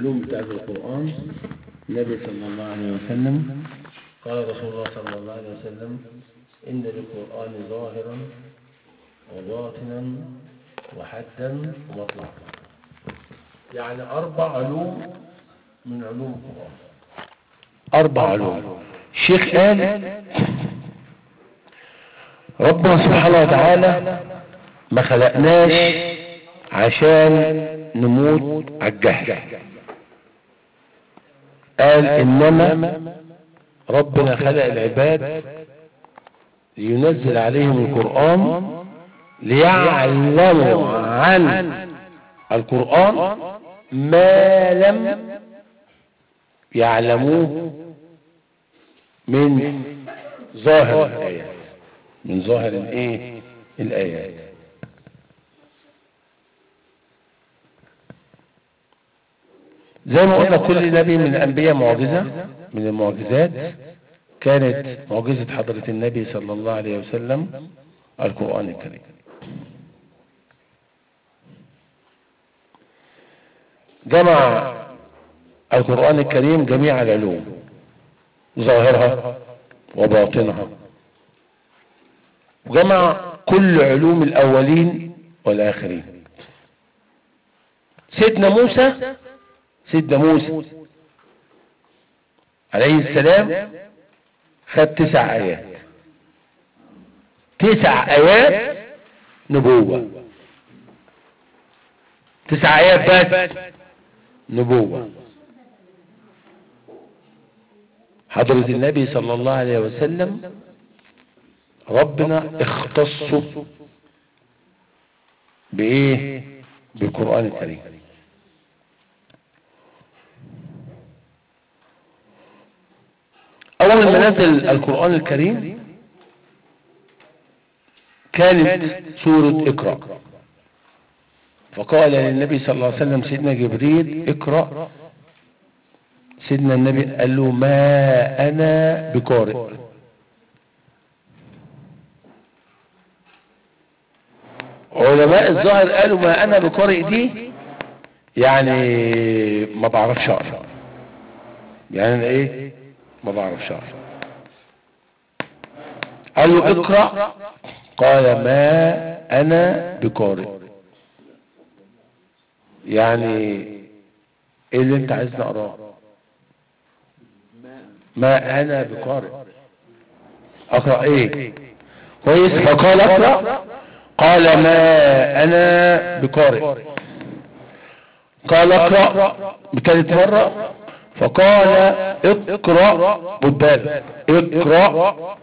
العلوم بتاعت القرآن النبي صلى الله عليه وسلم قال رسول الله صلى الله عليه وسلم إن للقرآن ظاهرا وباطنا وحدا ومطلعا يعني أربع علوم من علوم القرآن أربع علوم الشيخ قال ربنا سبحانه وتعالى ما خلقناش عشان نموت على الجهل قال إنما ربنا خلق العباد لينزل عليهم القرآن ليعلموا عن القرآن ما لم يعلموه من ظاهر الآيات من ظاهر الايه الآيات زي ما قلنا كل نبي من الأنبياء معجزة من المعجزات كانت معجزة حضرة النبي صلى الله عليه وسلم القرآن الكريم جمع القرآن الكريم جميع العلوم ظاهرها وباطنها وجمع كل علوم الأولين والآخرين سيدنا موسى سيدنا موسى عليه السلام خد تسع آيات تسع آيات نبوة تسع آيات بس نبوة حضرة النبي صلى الله عليه وسلم ربنا اختصه بإيه بالقرآن الكريم أول ما نزل القرآن الكريم كانت سورة اقرأ فقال للنبي صلى الله عليه وسلم سيدنا جبريل اقرأ سيدنا النبي قال له ما أنا بقارئ علماء الظاهر قالوا ما أنا بقارئ دي يعني ما بعرفش أقرأ يعني أنا إيه ما بعرفش أقرأ قال له اقرأ قال ما أنا بقارئ يعني ايه اللي انت عايز نقراه ما انا بقارئ اقرا ايه كويس فقال اقرا قال ما انا بقارئ قال اقرا بثالث مره فقال اقرا بالبال اقرا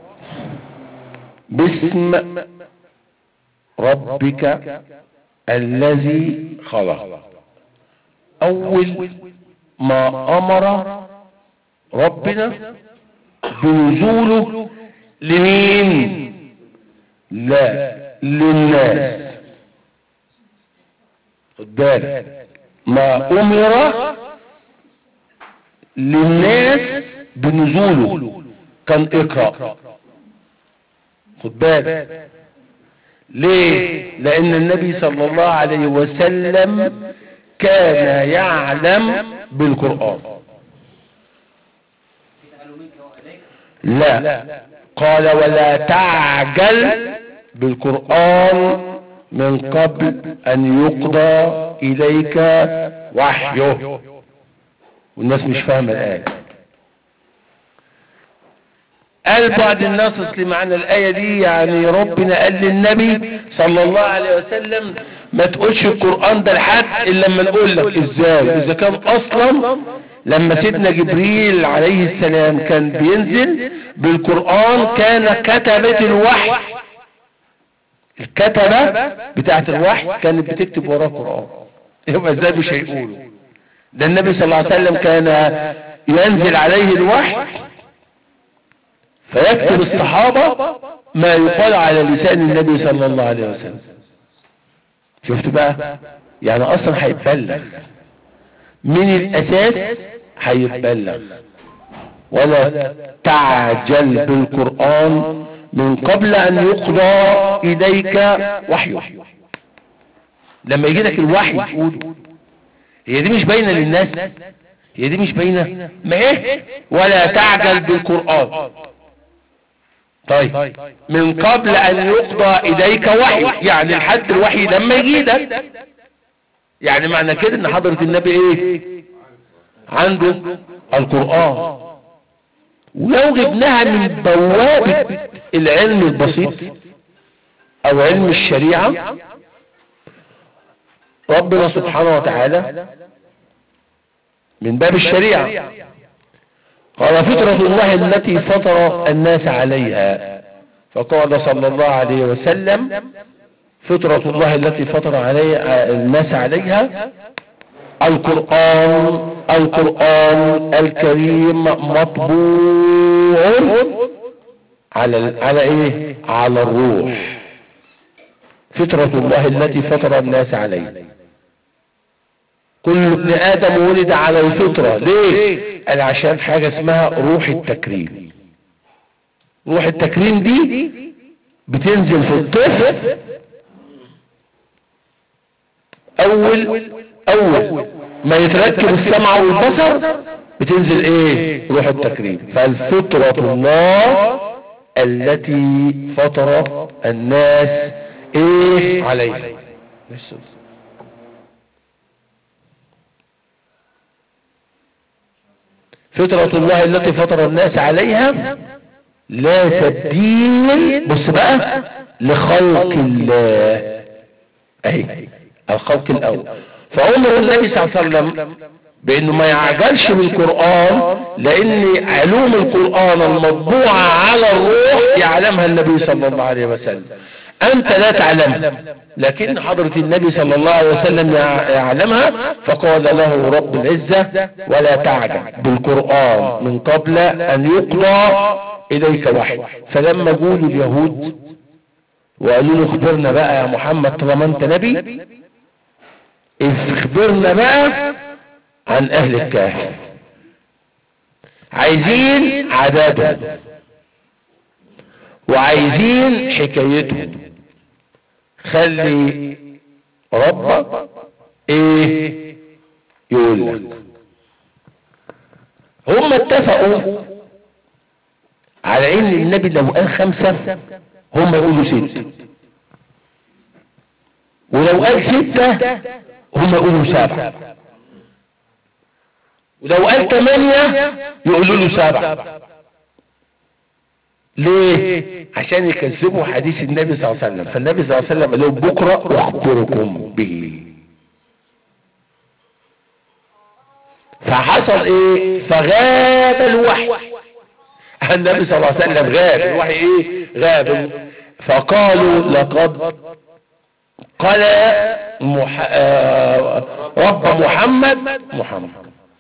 باسم ربك الذي خلق اول ما امر ربنا بنزوله لمين لا للناس خد بالك ما امر للناس بنزوله كان اقرا خد بالك ليه لان النبي صلى الله عليه وسلم كان يعلم بالقرآن لا قال ولا تعجل بالقرآن من قبل ان يقضى اليك وحيه والناس مش فاهمة الآية قال بعض الناس اصل معنى الآية دي يعني ربنا قال للنبي صلى الله عليه وسلم ما تقولش القرآن ده لحد إلا لما نقول لك إزاي إذا كان أصلا لما سيدنا جبريل عليه السلام كان بينزل بالقرآن كان كتبة الوحي الكتبة بتاعت الوحي كانت بتكتب وراه قرآن يبقى ازاي مش هيقولوا ده النبي صلى الله عليه وسلم كان ينزل عليه الوحي فيكتب الصحابة ما يقال على لسان النبي صلى الله عليه وسلم شفت بقى يعني اصلا هيتبلغ من الاساس هيتبلغ ولا تعجل بالقرآن من قبل ان يقضى اليك وحيه لما يجي لك الوحي تقوله هي دي مش باينة للناس هي دي مش باينة ما ايه ولا تعجل بالقرآن طيب من قبل ان يقضى اليك وحي يعني لحد الوحي لما يجيلك يعني معنى كده ان حضرة النبي ايه عنده القرآن ولو جبناها من بوابة العلم البسيط او علم الشريعة ربنا سبحانه وتعالى من باب الشريعة قال فطرة الله التي فطر الناس عليها فقال صلى الله عليه وسلم فطرة الله التي فطر عليها الناس عليها القرآن القرآن الكريم مطبوع على على ايه على الروح فطرة الله التي فطر الناس عليها كل ابن ادم ولد على الفطرة ليه قال عشان حاجة اسمها روح التكريم روح التكريم دي بتنزل في الطفل اول اول ما يتركب السمع والبصر بتنزل ايه روح التكريم فالفطرة الله التي فطر الناس ايه عليها فطرة الله التي فطر الناس عليها لا تبديل بص بقى لخلق الله اهي الخلق الاول فامر النبي صلى الله عليه وسلم بانه ما يعجلش بالقرآن لان علوم القرآن المطبوعة على الروح يعلمها النبي صلى الله عليه وسلم انت لا تعلمها لكن حضرة النبي صلى الله عليه وسلم يعلمها فقال له رب العزة ولا تعجل بالقرآن من قبل ان يقضى اليك وحي فلما قولوا اليهود وقالوا له اخبرنا بقى يا محمد طالما انت نبي اخبرنا بقى عن اهل الكهف عايزين عذابهم وعايزين حكايتهم خلي ربك ايه يقول لك هم اتفقوا على ان النبي لو قال خمسة هم يقولوا ستة ولو قال ستة هم يقولوا سبعة ولو قال ثمانية يقولوا له سبعة ليه عشان يكذبوا حديث النبي صلى الله عليه وسلم فالنبي صلى الله عليه وسلم قال لهم بكرة اخبركم به فحصل ايه فغاب الوحي النبي صلى الله عليه وسلم غاب الوحي ايه غاب فقالوا لقد قال مح... آه... رب محمد محمد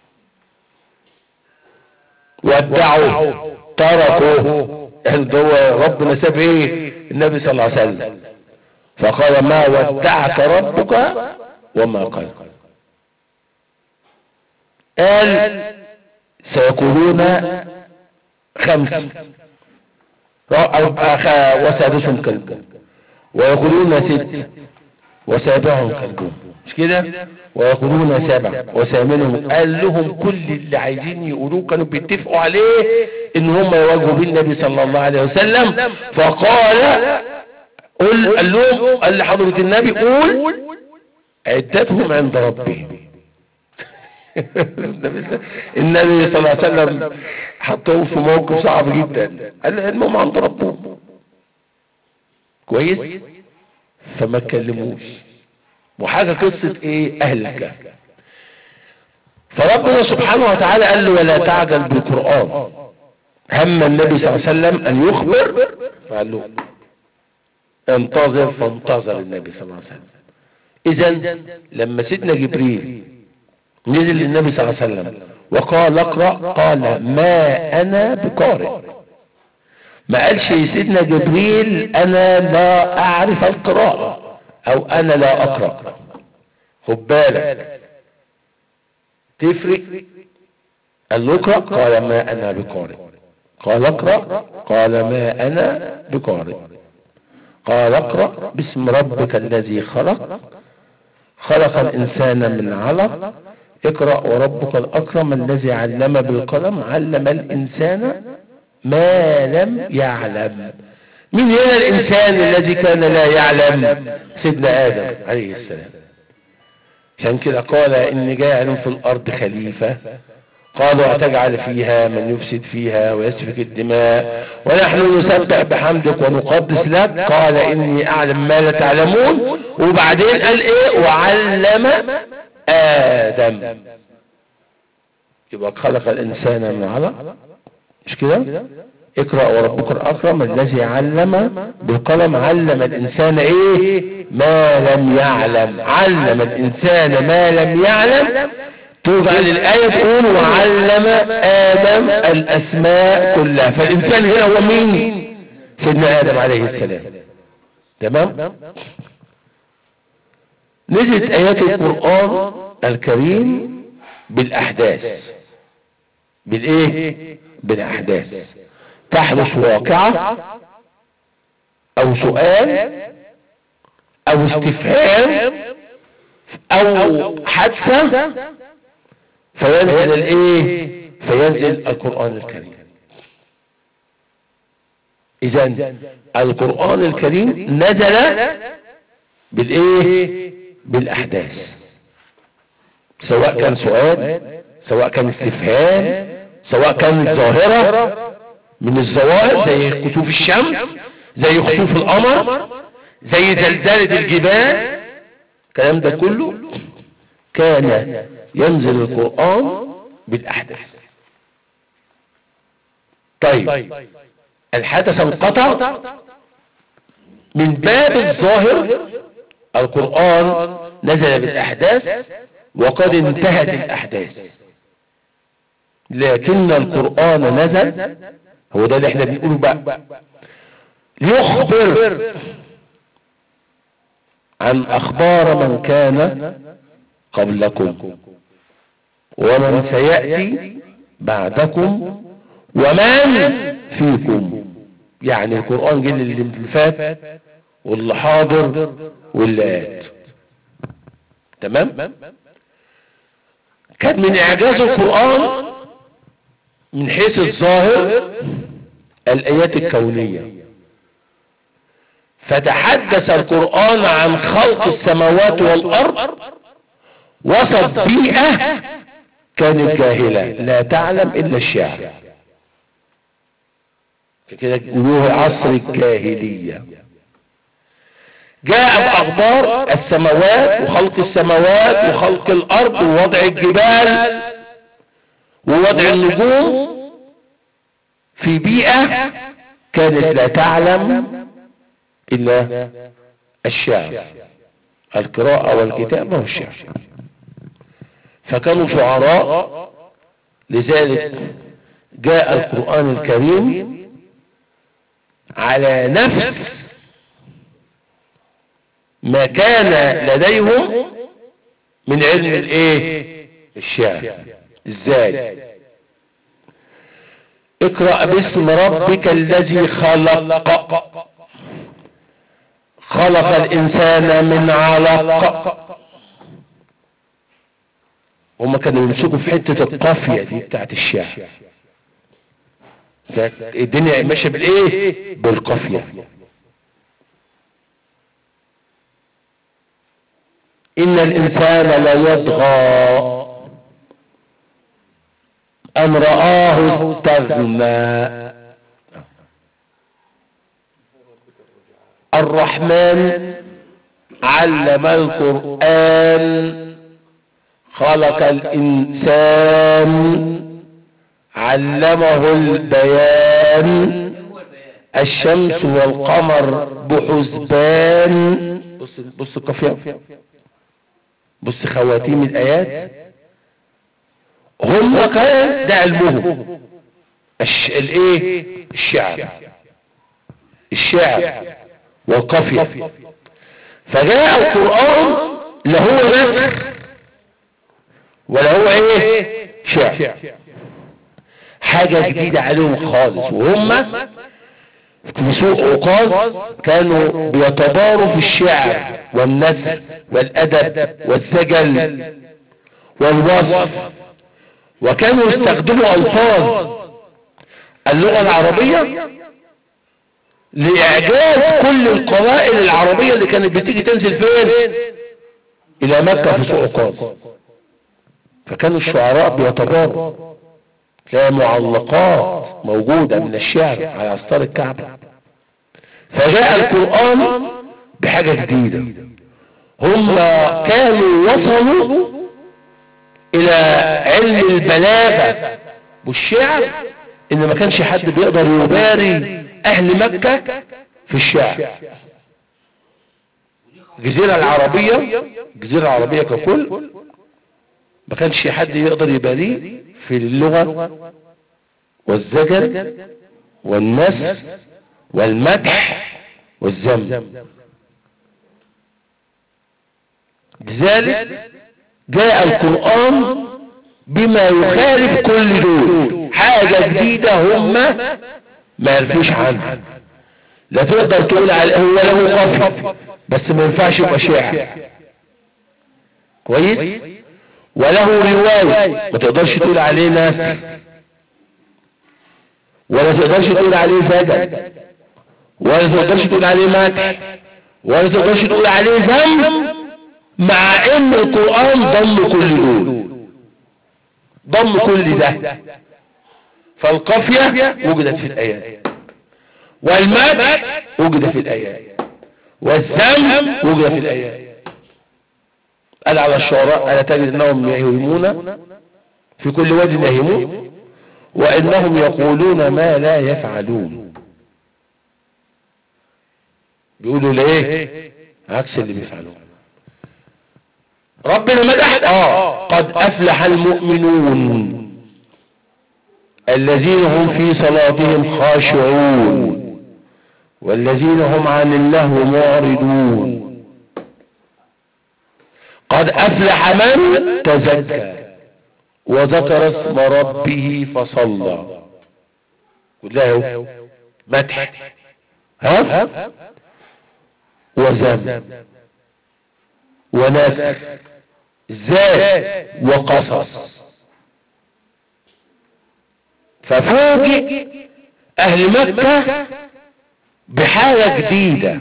ودعوا تركوا هو ربنا ساب ايه النبي صلى الله عليه وسلم فقال ما ودعك ربك وما قال قال سيقولون خمس وسادسهم كلب ويقولون ست وسابعهم كلبهم مش كده ويقولون سبع وثامنهم قال لهم كل اللي عايزين يقولوه كانوا بيتفقوا عليه ان هم يواجهوا بالنبي صلى الله عليه وسلم فقال قل قال لهم قال لحضرة النبي قول عدتهم عند ربهم النبي صلى الله عليه وسلم حطهم في موقف صعب جدا قال علمهم عند ربهم كويس فما اتكلموش وحاجة قصة ايه اهل الكهف فربنا سبحانه وتعالى قال له ولا تعجل بالقرآن هم النبي صلى الله عليه وسلم ان يخبر فقال له انتظر فانتظر النبي صلى الله عليه وسلم اذا لما سيدنا جبريل نزل للنبي صلى الله عليه وسلم وقال اقرأ قال ما انا بقارئ ما قالش سيدنا جبريل انا لا اعرف القراءة او انا لا اقرأ خد بالك تفرق قال له اقرأ قال ما انا بقارئ قال اقرأ قال ما انا بقارئ قال اقرأ باسم ربك الذي خلق خلق الإنسان من علق اقرأ وربك الأكرم الذي علم بالقلم علم الإنسان ما لم يعلم من هنا الإنسان الذي كان لا يعلم سيدنا آدم عليه السلام عشان كده قال إني جاعل في الأرض خليفة قالوا أتجعل فيها من يفسد فيها ويسفك الدماء ونحن نسبح بحمدك ونقدس لك قال إني أعلم ما لا تعلمون وبعدين قال إيه وعلم آدم يبقى خلق الإنسان من علق مش كده اقرأ وربك الأكرم الذي علم بالقلم علم الإنسان إيه ما لم يعلم علم الإنسان ما لم يعلم ترجع للآية تقول وعلم آدم الأسماء كلها فالإنسان هنا هو مين سيدنا آدم عليه السلام تمام نزلت آيات القرآن الكريم بالأحداث بالإيه بالأحداث تحدث واقعة أو سؤال أو استفهام أو حادثة فينزل الايه فينزل القرآن الكريم اذا القرآن الكريم نزل بالايه بالاحداث سواء كان سؤال سواء كان استفهام سواء كانت ظاهرة من الظواهر زي كسوف الشمس زي خسوف القمر زي زلزلة الجبال الكلام ده كله كان ينزل القرآن بالأحداث طيب الحدث انقطع من باب الظاهر القرآن نزل بالأحداث وقد انتهت الأحداث لكن القرآن نزل هو ده اللي احنا بنقوله بقى يخبر عن أخبار من كان قبلكم ومن سيأتي بعدكم ومن فيكم يعني القرآن جه اللي فات واللي حاضر واللي آت تمام كان من إعجاز القرآن من حيث الظاهر الآيات الكونية فتحدث القرآن عن خلق السماوات والأرض وسط بيئة كانت جاهلة لا تعلم إلا الشعر كده يقولوه عصر الجاهلية جاء بأخبار السماوات وخلق السماوات وخلق الأرض ووضع الجبال ووضع النجوم في بيئة كانت لا تعلم إلا الشعر القراءة والكتابة والشعر فكانوا شعراء لذلك جاء القرآن الكريم على نفس ما كان لديهم من علم الايه الشعر ازاي اقرأ باسم ربك الذي خلق خلق الانسان من علق هما كانوا يمسكوا في حتة القافية دي بتاعت الشعر الدنيا ماشية بالايه بالقافية ان الانسان ليطغى ان رآه استغنى الرحمن علم القرآن خلق الإنسان علمه البيان الشمس والقمر بحسبان بص بص القافية بص خواتيم الآيات هم كان ده علمهم الش... الايه الشعر الشعر والقافية فجاء القرآن لا هو نثر ولا هو ايه شعر حاجة جديدة عليهم خالص وهم في سوق عكاظ كانوا بيتباروا في الشعر والنثر والأدب والسجل والوصف وكانوا يستخدموا ألفاظ اللغة العربية لإعجاز كل القبائل العربية اللي كانت بتيجي تنزل فين إلى مكة في سوق عكاظ فكانوا الشعراء بيتباروا تلاقي معلقات موجودة من الشعر على أسطار الكعبة فجاء القرآن بحاجة جديدة هم كانوا وصلوا إلى علم البلاغة والشعر إن ما كانش حد بيقدر يباري أهل مكة في الشعر الجزيرة العربية الجزيرة العربية ككل ما كانش حد يقدر يباريه في اللغة والزجر والنسر والمدح والذم لذلك جاء القرآن بما يخالف كل دول حاجة جديدة هم ما يعرفوش عنها لا تقدر تقول على هو له قفل بس ما ينفعش يبقى شاعر كويس وله رواية ما تقدرش تقول عليه ناس ولا تقدرش تقول عليه زجل ولا تقدرش تقول عليه مدح ولا تقدرش تقول عليه ذم مع ان القرآن ضم كل دول ضم كل ده فالقافية وجدت في الآيات والمدح وجد في الآيات والذم وجد في الآيات قال على الشعراء ألا تجد أنهم يهيمون في كل واد يهيمون وإنهم يقولون ما لا يفعلون بيقولوا ليه عكس اللي بيفعلوه ربنا مدح اه قد افلح المؤمنون الذين هم في صلاتهم خاشعون والذين هم عن اللهو معرضون قد افلح من تزكى وذكر اسم ربه فصلى كلها مدح ها وذم ونسر ذات وقصص ففوجئ اهل مكة بحالة جديدة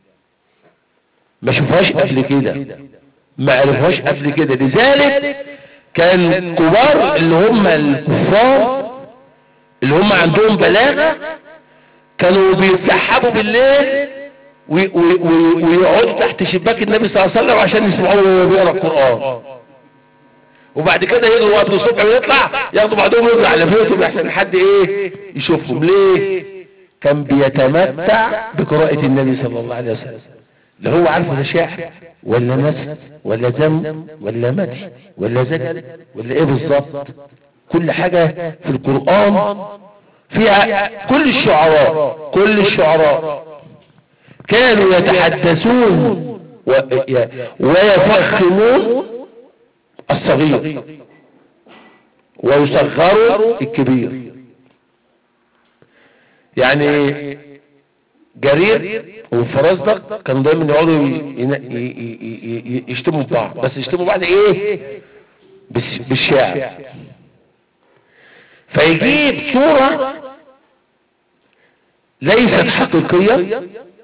ما شوفهاش قبل كده ما عرفوهاش قبل كده لذلك كان كبار اللي هم الكفار اللي هم عندهم بلاغة كانوا بيتسحبوا بالليل ويقعدوا تحت شباك النبي صلى الله عليه وسلم عشان يسمعوه وهو بيقرا القرآن وبعد كده يجوا وقت الصبح ويطلع ياخدوا بعضهم ويرجع على بيتهم احسن حد ايه يشوفهم ليه كان بيتمتع بقراءة النبي صلى الله عليه وسلم لا هو عارفه ده شعر ولا نسل ولا ذم ولا مدح ولا زجل ولا ايه بالظبط كل حاجة في القرآن فيها كل الشعراء كل الشعراء كانوا يتحدثون ويفخمون الصغير ويصغروا الكبير يعني جرير وفرزدق كانوا دايما يقعدوا يشتموا بعض بس يشتموا بعض ايه بالشعر فيجيب صورة ليست حقيقية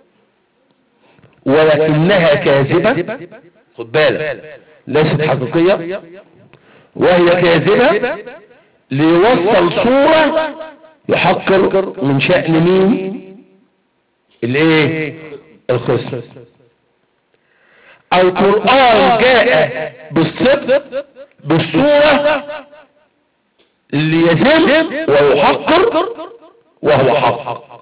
ولكنها كاذبة خد بالك ليست حقيقية وهي كاذبة ليوصل صورة يحقر من شأن مين الايه الخصم القرآن جاء بالصدق بالصورة اللي يذم ويحقر وهو حق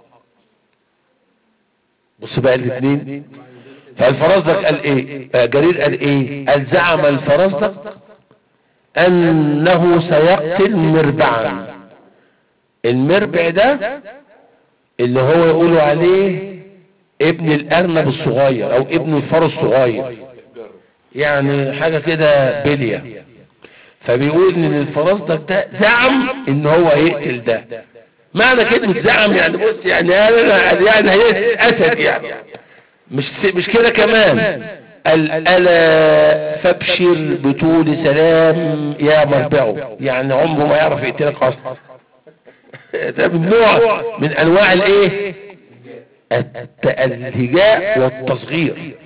بص بقى الاثنين فالفرزدق قال ايه آه جرير قال ايه قال زعم الفرزدق انه سيقتل مربعا المربع ده اللي هو يقولوا عليه ابن الارنب الصغير او ابن الفار الصغير يعني حاجة كده بلية فبيقول ان الفرزدق ده زعم ان هو يقتل ده معنى كلمة زعم يعني بص يعني انا يعني هي اسد يعني مش مش كده كمان قال الا فابشر بطول سلام يا مربعه يعني عمره ما يعرف يقتلك اصلا ده من نوع من انواع الايه الت- الهجاء والتصغير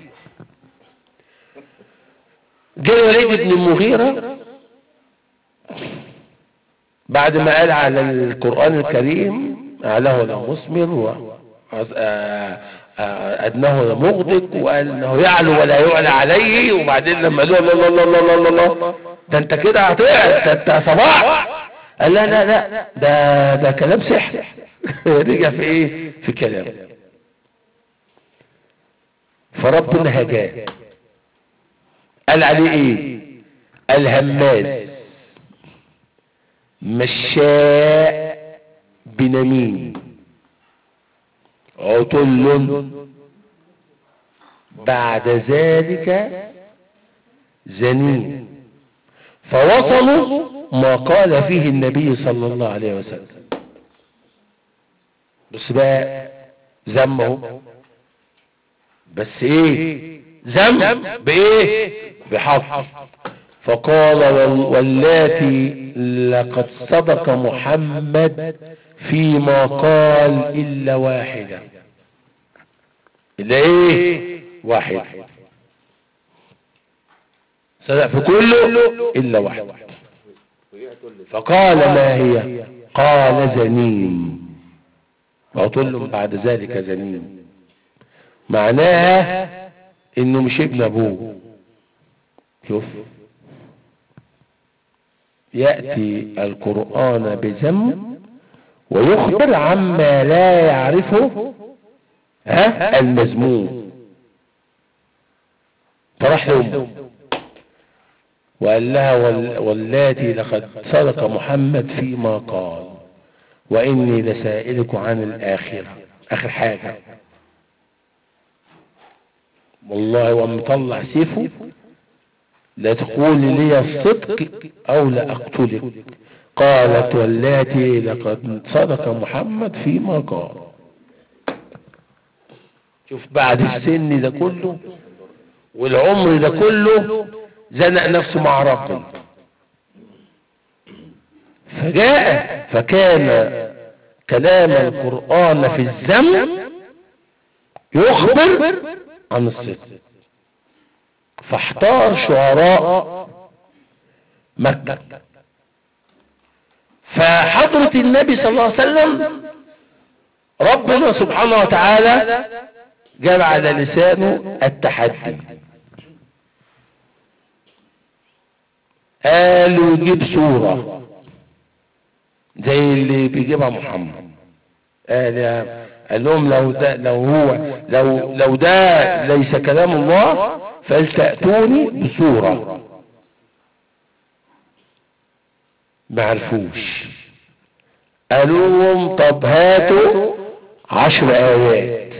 جاء الوليد بن المغيرة بعد ما قال على القرآن الكريم أعلاه لمثمر و آه، آه، أدناه لمغدق وقال انه يعلو ولا يعلى عليه وبعدين لما قالوا الله الله الله الله الله الله ده انت كده هتقع ده انت صباح قال لا لا لا ده ده كلام سحر رجع في ايه في كلام فربنا هجاه قال عليه ايه الهماز مشاء بنميم عتل بعد ذلك زنين فوصلوا ما قال فيه النبي صلى الله عليه وسلم بس بقى ذمه بس ايه ذم بايه بحق فقال وال- واللاتي لقد صدق محمد فيما قال الا واحده الا ايه واحد صدق في كله الا واحد فقال ما هي قال زنيم وعطل بعد ذلك زنيم معناها انه مش ابن ابوه شوف يأتي القرآن بذم ويخبر عما لا يعرفه ها المذموم فراح لأمه وقال لها وال- واللاتي لقد صدق محمد فيما قال وإني لسائلك عن الآخرة آخر حاجة والله وأم مطلع سيفه لا تقول لي الصدق أو لا أقتلك قالت واللاتي لقد صدق محمد فيما قال شوف بعد السن ده كله والعمر ده كله زنق نفسه مع ربنا فجاء فكان كلام القرآن في الذم يخبر عن الصدق فاحتار شعراء مكة فحضرة النبي صلى الله عليه وسلم ربنا سبحانه وتعالى جاب على لسانه التحدي قالوا يجيب سورة زي اللي بيجيبها محمد قال يا قال لهم لو ده لو هو لو لو ده ليس كلام الله فلتأتوني بسورة ما عرفوش قالوا لهم طب هاتوا عشر آيات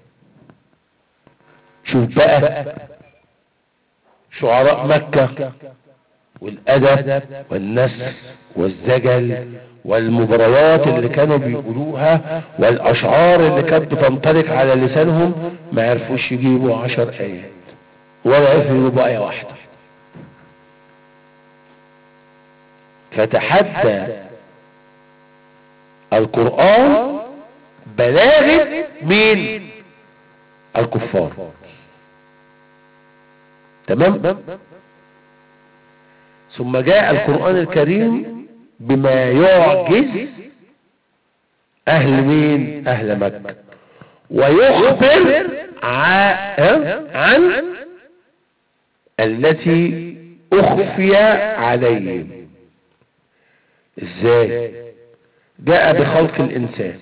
شوف بقى شعراء مكة والأدب والنسر والزجل والمباريات اللي كانوا بيقولوها والأشعار اللي كانت بتنطلق على لسانهم ما عرفوش يجيبوا عشر آيات ولا عرفوا يجيبوا آية واحدة فتحدى القرآن بلاغة مين الكفار تمام ثم جاء القرآن الكريم بما يعجز أهل مين أهل مكة ويخبر ع- عن التي أخفي عليهم ازاي جاء بخلق الإنسان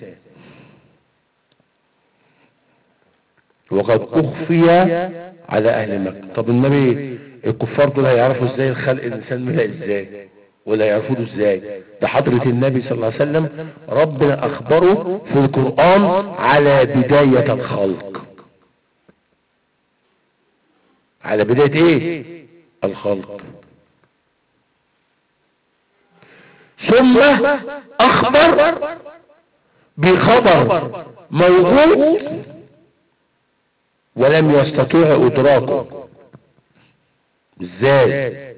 وقد أخفي على أهل مكة طب النبي الكفار دول هيعرفوا ازاي الخلق الإنسان منها ازاي ولا يعرفوه ازاي ده حضرة النبي صلى الله عليه وسلم ربنا أخبره في القرآن على بداية الخلق على بداية ايه الخلق ثم أخبر بخبر موجود ولم يستطيع ادراكه ازاي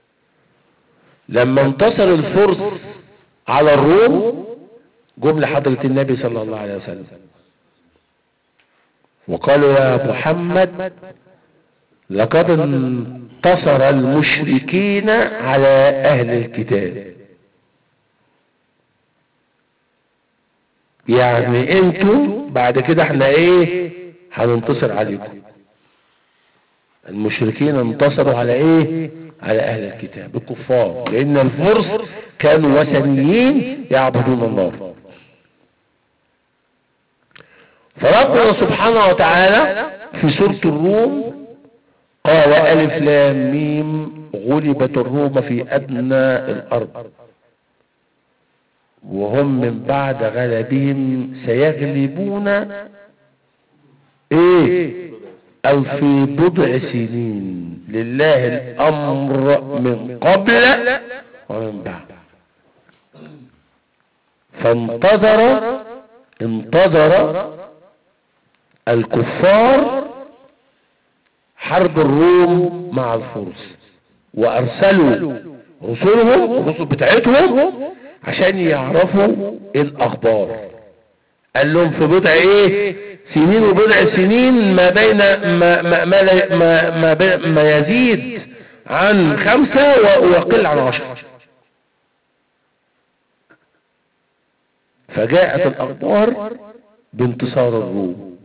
لما انتصر الفرس على الروم جم لحضرة النبي صلى الله عليه وسلم وقالوا يا محمد لقد انتصر المشركين على اهل الكتاب يعني انتوا بعد كده احنا ايه هننتصر عليكم المشركين انتصروا على ايه على اهل الكتاب الكفار لان الفرس كانوا وثنيين يعبدون النار فربنا سبحانه وتعالى في سورة الروم قال ألف لام ميم غلبت الروم في أدنى الأرض وهم من بعد غلبهم سيغلبون ايه او في بضع سنين لله الامر من قبل ومن بعد فانتظر انتظر الكفار حرب الروم مع الفرس وارسلوا رسلهم الرسل بتاعتهم عشان يعرفوا ايه الاخبار قال لهم في بضع ايه سنين وبضع سنين ما بين ما ما ما, لا- ما, ما, بي- ما يزيد عن خمسة و- ويقل عن عشرة فجاءت الاخبار بانتصار الروم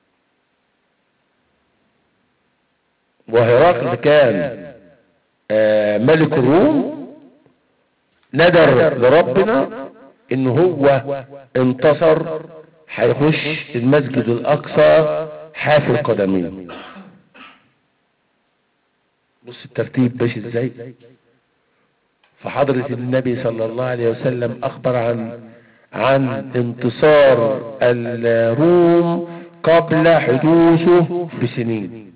وهرقل كان آه، ملك الروم ندر لربنا ان هو انتصر هيخش المسجد الاقصى حافر قدمين بص الترتيب ماشي ازاي فحضرة النبي صلى الله عليه وسلم اخبر عن عن انتصار الروم قبل حدوثه بسنين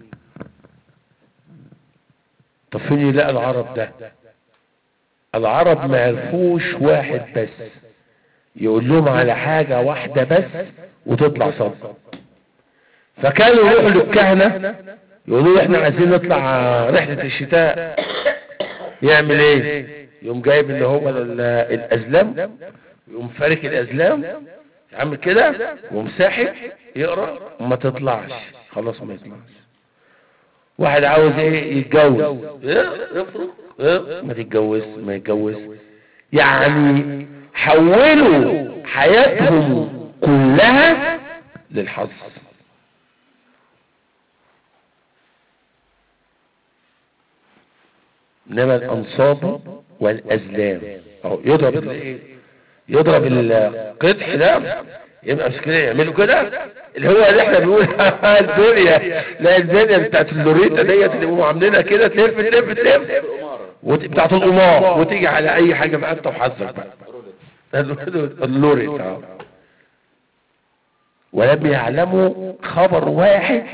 طب فين يلاقي العرب ده العرب ما عرفوش واحد بس يقول لهم على حاجة واحدة بس وتطلع صدق فكانوا يروحوا للكهنة يقولوا له احنا عايزين نطلع رحلة الشتاء يعمل ايه يقوم جايب اللي هو ال- الازلام يقوم فارك الازلام عامل كده ومساحب يقرا وما تطلعش خلاص ما يطلعش واحد عاوز ايه يتجوز إيه؟ افرض إيه؟ ما تتجوز ما يتجوز يعني حولوا حياتهم كلها للحظ انما الانصاب والازلام اهو يضرب الايه يضرب القدح ده يبقى مش كده يعملوا كده اللي هو اللي احنا بنقول الدنيا لا الدنيا بتاعت اللوريتا ديت اللي هم عاملينها كده تلف تلف تلف وت- بتاعت القمار وتيجي على اي حاجه بقى انت وحظك بقى اللوريت اه ولم يعلموا خبر واحد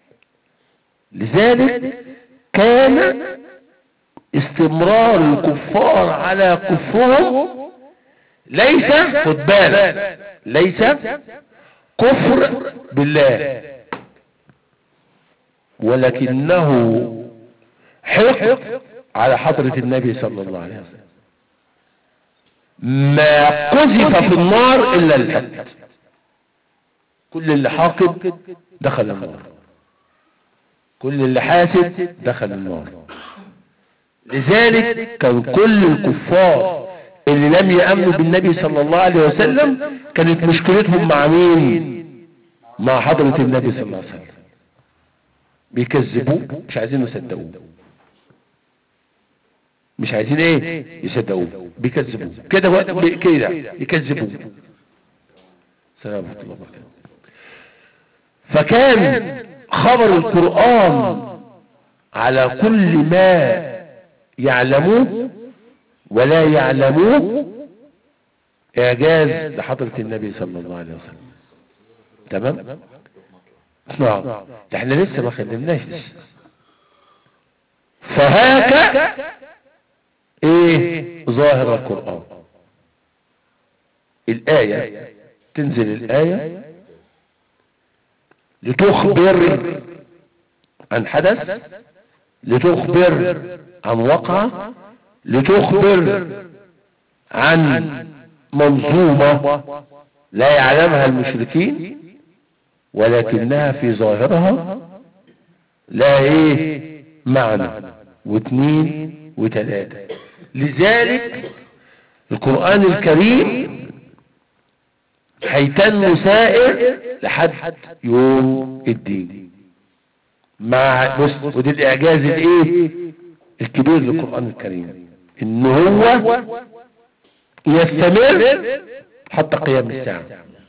لذلك كان استمرار الكفار على كفرهم ليس خد بالك ليس كفر بالله ولكنه حق على حضرة النبي صلى الله عليه وسلم ما قذف في النار إلا الحد كل اللي حاقد دخل النار كل اللي حاسد دخل النار لذلك كان كل الكفار اللي لم يأمنوا بالنبي صلى الله عليه وسلم كانت مشكلتهم مع مين مع حضرة النبي صلى الله عليه وسلم بيكذبوه مش عايزين يصدقوه مش عايزين ايه يصدقوه بيكذبوه كده وقت بي- كده يكذبوه سلام ورحمة الله وبركاته فكان خبر القرآن على كل ما يعلموه ولا يعلموه اعجاز لحضرة النبي صلى الله عليه وسلم تمام نعم ده احنا لسه ما خدمناش لسه فهاك ايه ظاهر القرآن الآية تنزل الآية لتخبر عن حدث لتخبر عن وقعة لتخبر عن منظومة لا يعلمها المشركين ولكنها في ظاهرها لا ايه معنى واثنين وثلاثة لذلك القرآن الكريم هيتن سائر لحد يوم الدين مع بص ودي الاعجاز الايه الكبير للقرآن الكريم ان هو يستمر حتى قيام الساعة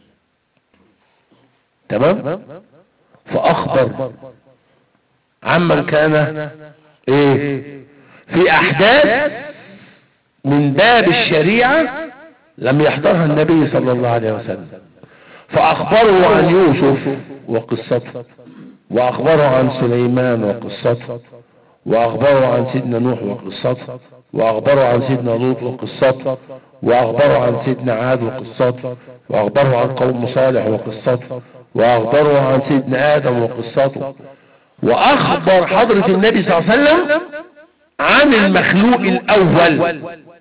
تمام فاخبر عمن كان ايه في احداث من باب الشريعة لم يحضرها النبي صلى الله عليه وسلم فاخبره عن يوسف وقصته واخبره عن سليمان وقصته واخبره عن سيدنا نوح وقصته واخبره عن سيدنا لوط وقصته واخبره عن سيدنا عاد وقصته واخبره عن قوم صالح وقصته واخبره عن سيدنا ادم وقصته واخبر حضرة النبي صلى الله عليه وسلم عن المخلوق الاول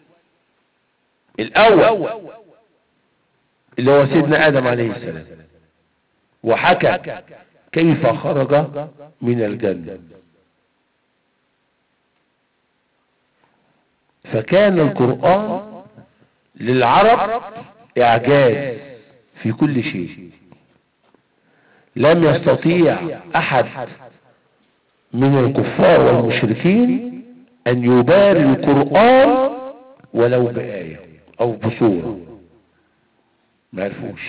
الاول اللي هو سيدنا ادم عليه السلام وحكى كيف خرج من الجنة فكان القرآن للعرب اعجاز في كل شيء لم يستطيع احد من الكفار والمشركين ان يباري القرآن ولو بآية او بصورة ما عرفوش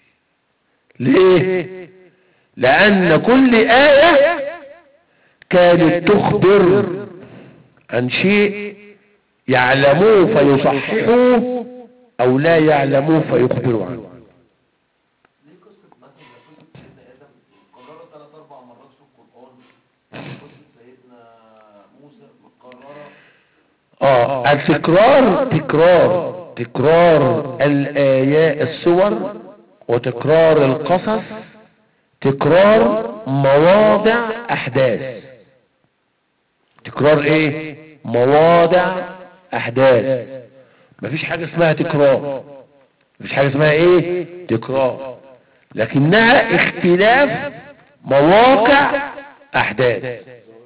ليه لان كل آية كانت تخبر عن شيء يعلموه فيصححوه او لا يعلموه فيخبروا عنه ليه قصة مثلا قصة سيدنا آدم مكررة ثلاث أربع مرات في القرآن قصة سيدنا موسى متكررة اه التكرار تكرار تكرار الايات الصور وتكرار القصص تكرار مواضع احداث تكرار ايه مواضع احداث مفيش حاجة اسمها تكرار مفيش حاجة اسمها ايه تكرار لكنها اختلاف مواقع احداث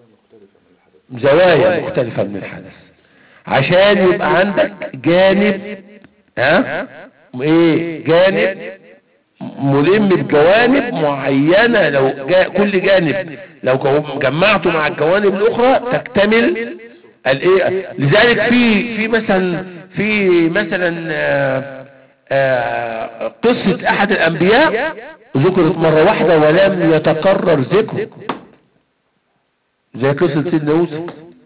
زوايا مختلفة من الحدث عشان يبقى عندك جانب ها ايه جانب ملم بجوانب معينة لو جا كل جانب لو جو- جمعته مع الجوانب الاخرى تكتمل الايه لذلك في في مثلا في مثلا آه، آه، قصة احد الانبياء ذكرت مرة واحدة ولم يتكرر ذكره زي قصة سيدنا يوسف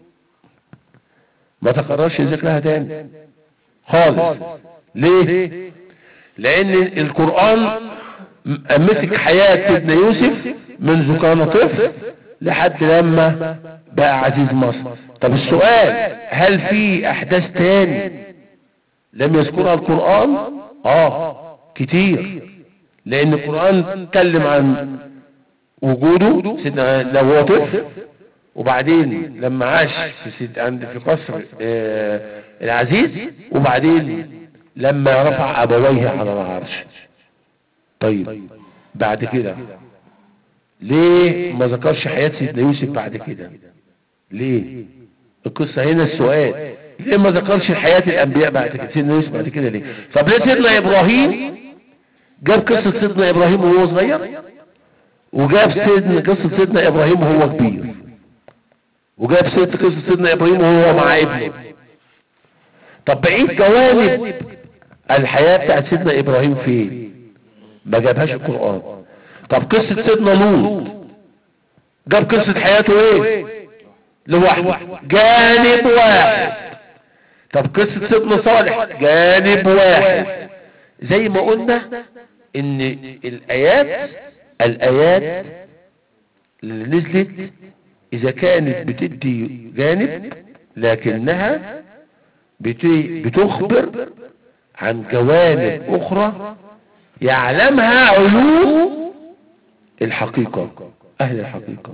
ما تكررش ذكرها تاني خالص ليه لان القرآن مسك حياة سيدنا يوسف منذ كان طفل لحد لما بقى عزيز مصر طب السؤال هل في احداث تاني لم يذكرها القرآن اه كتير لان القرآن اتكلم عن وجوده سيدنا لو هو طفل وبعدين لما عاش في سيد عند في قصر آه العزيز وبعدين لما رفع ابويه على العرش طيب بعد كده ليه ما ذكرش حياة سيدنا يوسف بعد كده ليه القصة هنا السؤال ليه ما ذكرش حياة الانبياء بعد كده سيدنا يوسف بعد كده ليه طب ليه سيدنا ابراهيم جاب قصة سيدنا ابراهيم وهو صغير وجاب سيدنا قصة سيدنا ابراهيم وهو كبير وجاب سيدنا قصة سيدنا ابراهيم وهو مع ابنه طب بقيت جوانب الحياة بتاعت سيدنا ابراهيم فين ما جابهاش القرآن طب قصة سيدنا لوط جاب قصة حياته ايه لوحده جانب واحد طب قصة سيدنا صالح جانب واحد زي ما قلنا ان الايات الايات اللي نزلت اذا كانت بتدي جانب لكنها بت- بتخبر عن جوانب اخرى يعلمها علوم الحقيقة اهل الحقيقة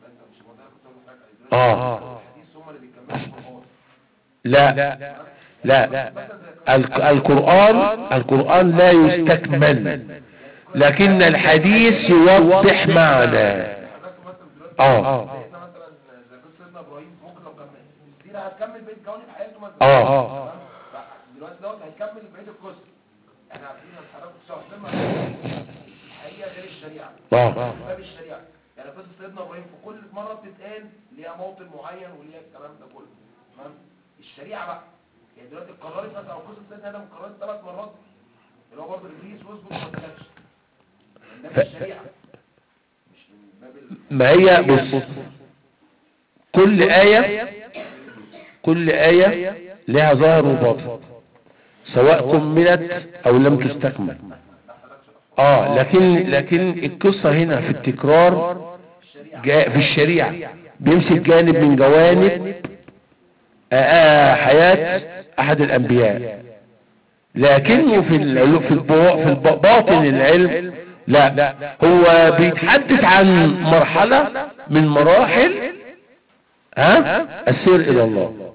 اه الحديث هم اللي بيكملوا القرآن لا لا الك- القرآن القرآن لا يستكمل لكن الحديث يوضح معنى حضرتك مثلا دلوقتي اه احنا مثلا زي قصه سيدنا ابراهيم ممكن لو كمل السيره هتكمل بقيه جوانب حياته مثلا اه تمام؟ دلوقتي دوت هيكمل بقيه القصه احنا عارفين ان حضرتك شرح لنا الحقيقه غير الشريعه اه باب الشريعه يعني قصه سيدنا ابراهيم في كل مره بتتقال ليها موطن معين وليها الكلام ده كله تمام الشريعه بقى يعني دلوقتي اتكررت مثلا او قصه سيدنا ادم اتكررت ثلاث مرات اللي هو برضه ابليس واسجد وما سجدش من باب الشريعه مش من باب ال... ما هي بص كل آية كل آية لها ظاهر وباطن سواء كملت او لم تستكمل اه لكن لكن القصة هنا في التكرار جاء في الشريعة بيمسك جانب من جوانب آه، آه، حياة احد الانبياء لكنه في العلو- في البو- في الب- باطن العلم لا هو بيتحدث عن مرحلة من مراحل ها السير الى الله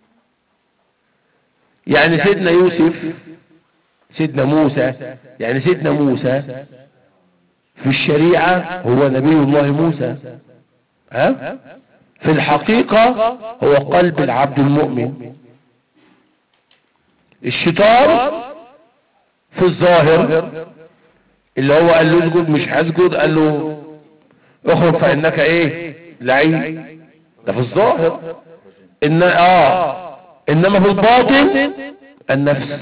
يعني سيدنا يوسف سيدنا موسى يعني سيدنا موسى في الشريعة هو نبي الله موسى ها في الحقيقة هو قلب العبد المؤمن الشيطان في الظاهر اللي هو قال له اسجد مش هسجد قال له اخرج فانك ايه لعين ده في الظاهر ان اه انما في الباطن النفس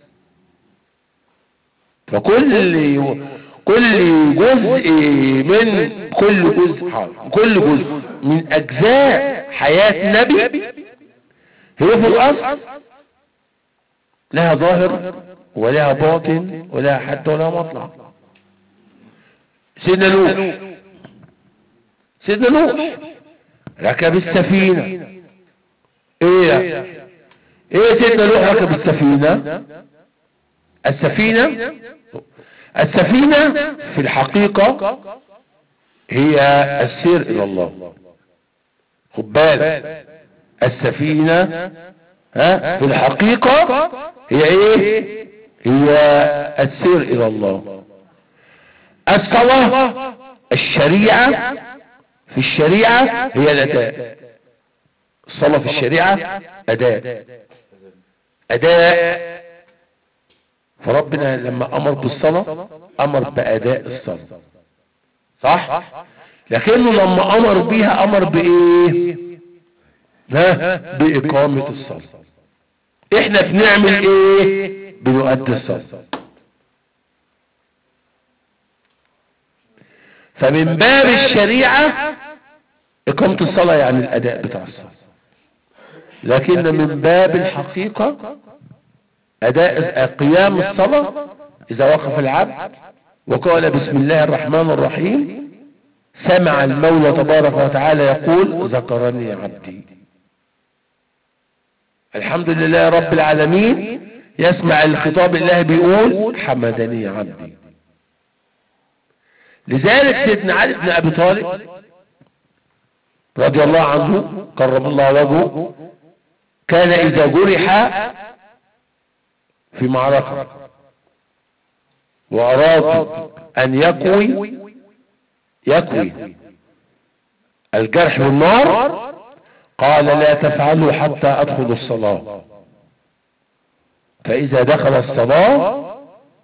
فكل كل جزء من كل جزء كل جزء من اجزاء حياة نبي هي في الاصل لها ظاهر ولها باطن ولها حد ولها مطلع سيدنا نوح سيدنا نوح ركب السفينة ايه ايه سيدنا نوح ركب السفينة السفينة السفينة في الحقيقة هي السير الى الله خد بالك السفينة ها في الحقيقة هي ايه هي السير الى الله الصلاة الشريعة في الشريعة هي الأداء الصلاة في الشريعة أداء أداء فربنا لما أمر بالصلاة أمر بأداء الصلاة صح لكنه لما أمر بيها أمر بإيه ها بإقامة الصلاة احنا بنعمل ايه بنؤدي الصلاة فمن باب الشريعة إقامة الصلاة يعني الأداء بتاع الصلاة لكن من باب الحقيقة أداء قيام الصلاة إذا وقف العبد وقال بسم الله الرحمن الرحيم سمع المولى تبارك وتعالى يقول ذكرني عبدي الحمد لله رب العالمين يسمع الخطاب الله بيقول حمدني عبدي لذلك سيدنا علي بن ابي طالب رضي الله عنه قرب الله وجهه كان اذا جرح في معركة واراد ان يكوي يكوي الجرح بالنار قال لا تفعلوا حتى ادخل الصلاة فاذا دخل الصلاة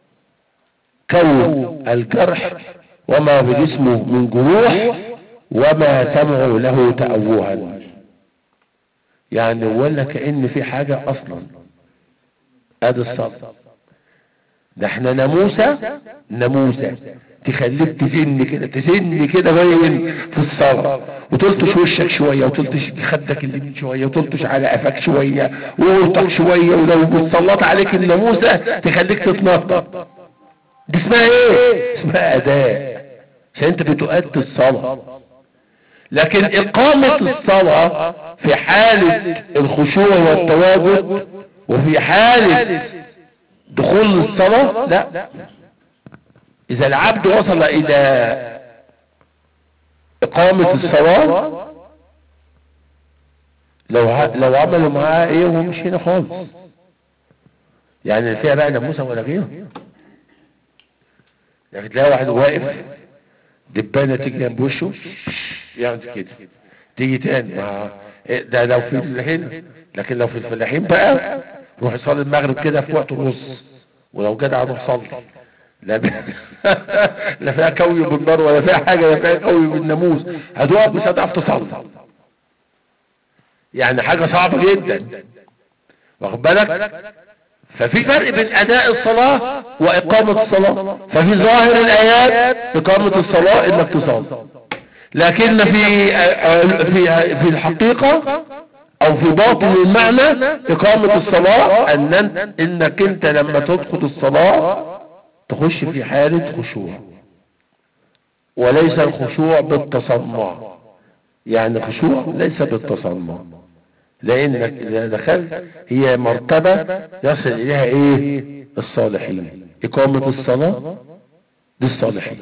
كون الجرح وما بجسمه من جروح وما سمعوا له تأوها يعني ولا كأن في حاجة اصلا ادي الصلاة ده احنا ناموسة ناموسة تخليك تزن كده تزن كده باين في الصلاة وتلطش وشك شوية وتلطش خدك اليمين شوية وتلطش على قفاك شوية وورطك شوية ولو بتسلط عليك الناموسة تخليك تتنطط دي اسمها ايه اسمها اداء عشان انت بتؤدي الصلاة لكن اقامة الصلاة في حالة الخشوع والتواجد وفي حالة دخول الصلاة لا إذا العبد وصل إلى إقامة الصلاة لو ع- لو عملوا معاه إيه وهو مش هنا خالص يعني لا فيها بقى ناموسة ولا غيره يعني تلاقي واحد واقف دبانة تيجي جنب وشه يعمل كده تيجي تاني مع إيه ده لو في الفلاحين لكن لو في الفلاحين بقى روح يصلي المغرب كده في وقت ونص ولو جدع روح صلي لا ب... لا فيها كوي بالنار ولا فيها حاجه ولا فيها كوي بالناموس هتقف مش هتعرف تصلي يعني حاجه صعبه جدا واخد بالك ففي فرق بين اداء الصلاه واقامه الصلاه ففي ظاهر الايات اقامه الصلاه انك تصلي لكن في في في الحقيقه او في باطن المعنى اقامه الصلاه ان انك انت لما تدخل الصلاه تخش في حالة خشوع وليس الخشوع بالتصنع يعني خشوع ليس بالتصنع لانك اذا دخلت هي مرتبة يصل اليها ايه الصالحين اقامة الصلاة للصالحين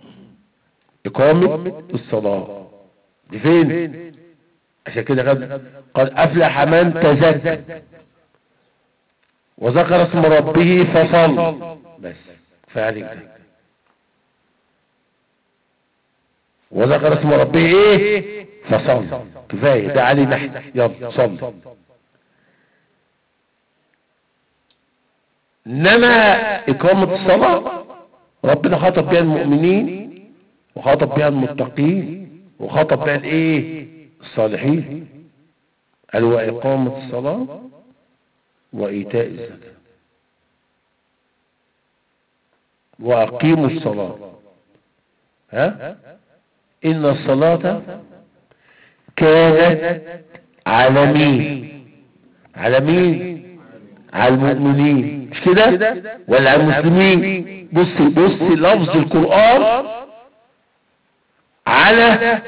اقامة الصلاة دي فين عشان كده قال قد افلح من تزكى وذكر اسم ربه فصل بس فعليك ده وذكر اسم ربه ايه فصل كفاية ده علي نحن يلا صل انما اقامة الصلاة ربنا خاطب بها المؤمنين وخاطب بها المتقين وخاطب بها الايه الصالحين قال واقامة الصلاة وايتاء الزكاة واقيموا الصلاة ها ان الصلاة كانت على مين على مين على المؤمنين مش كده ولا على المسلمين بص بص لفظ القرآن على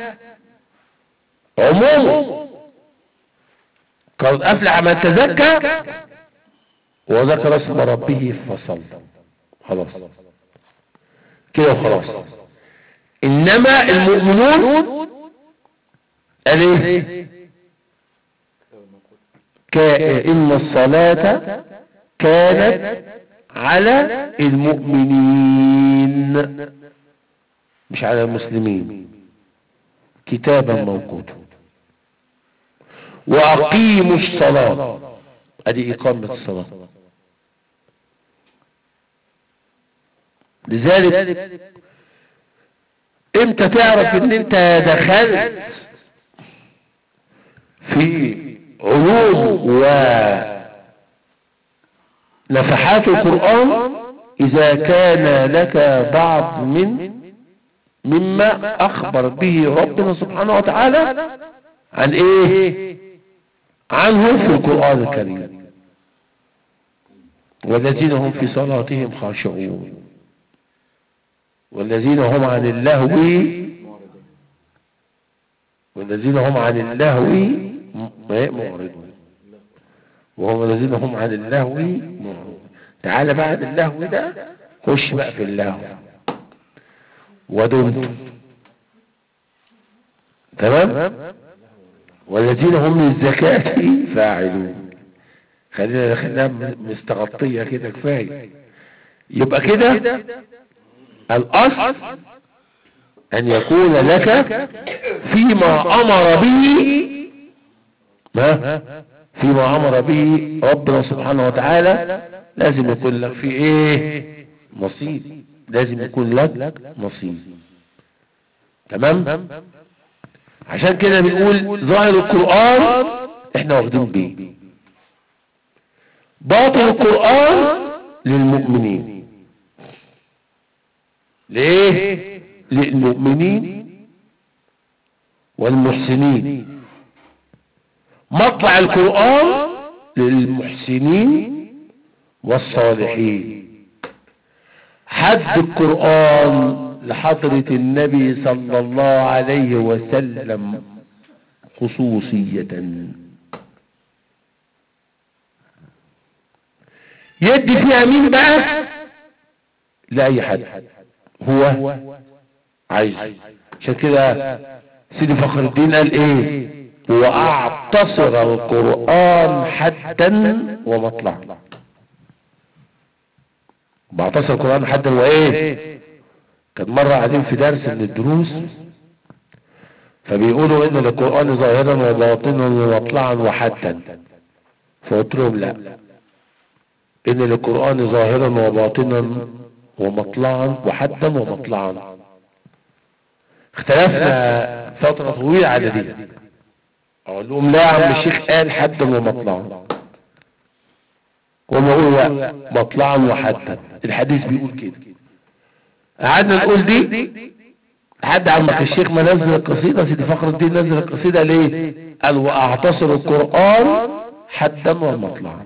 عمومه قد افلح من تزكى وذكر اسم ربه فصل خلاص كده خلاص انما المؤمنون قال ايه كا- ان الصلاة كانت على المؤمنين مش على المسلمين كتابا موقوتا واقيموا الصلاة ادي اقامة الصلاة لذلك امتى تعرف ان انت دخلت في علوم ونفحات القرآن اذا كان لك بعض من مما اخبر به ربنا سبحانه وتعالى عن ايه عنه في القرآن الكريم والذين هم في صلاتهم خاشعون والذين هم عن اللهو والذين هم عن اللهو م- معرضون وهم الذين هم عن اللهو معرضون تعال بعد اللهو ده خش بقى في اللهو ودنت تمام والذين هم للزكاة فاعلون خلينا خلينا مستغطية كده كفاية يبقى كده الأصل أن يكون لك فيما أمر به ما فيما أمر به ربنا سبحانه وتعالى لازم يكون لك في إيه نصيب لازم يكون لك نصيب تمام عشان كده بنقول ظاهر القرآن احنا واخدين بيه باطن القرآن للمؤمنين ليه للمؤمنين والمحسنين مطلع القرآن للمحسنين والصالحين حد القرآن لحضرة النبي صلى الله عليه وسلم خصوصية يدي فيها مين بقى لأي حد هو عايز عشان كده سيدي فخر الدين قال ايه واعتصر القرآن حدا ومطلعا بعتصر القرآن حدا وايه كان مرة قاعدين في درس من الدروس فبيقولوا ان القرآن ظاهرا وباطنا ومطلعا وحدا فقلت لهم لا ان القرآن ظاهرا وباطنا ومطلعا وحدا ومطلعا اختلفنا فترة طويلة على دي اقول لهم لا يا عم الشيخ قال حدا ومطلعا وما اقول لا مطلعا وحدا الحديث بيقول كده قعدنا نقول دي لحد عمك الشيخ ما نزل القصيدة سيدي فخر الدين نزل القصيدة ليه قال واعتصر القرآن حدا ومطلعا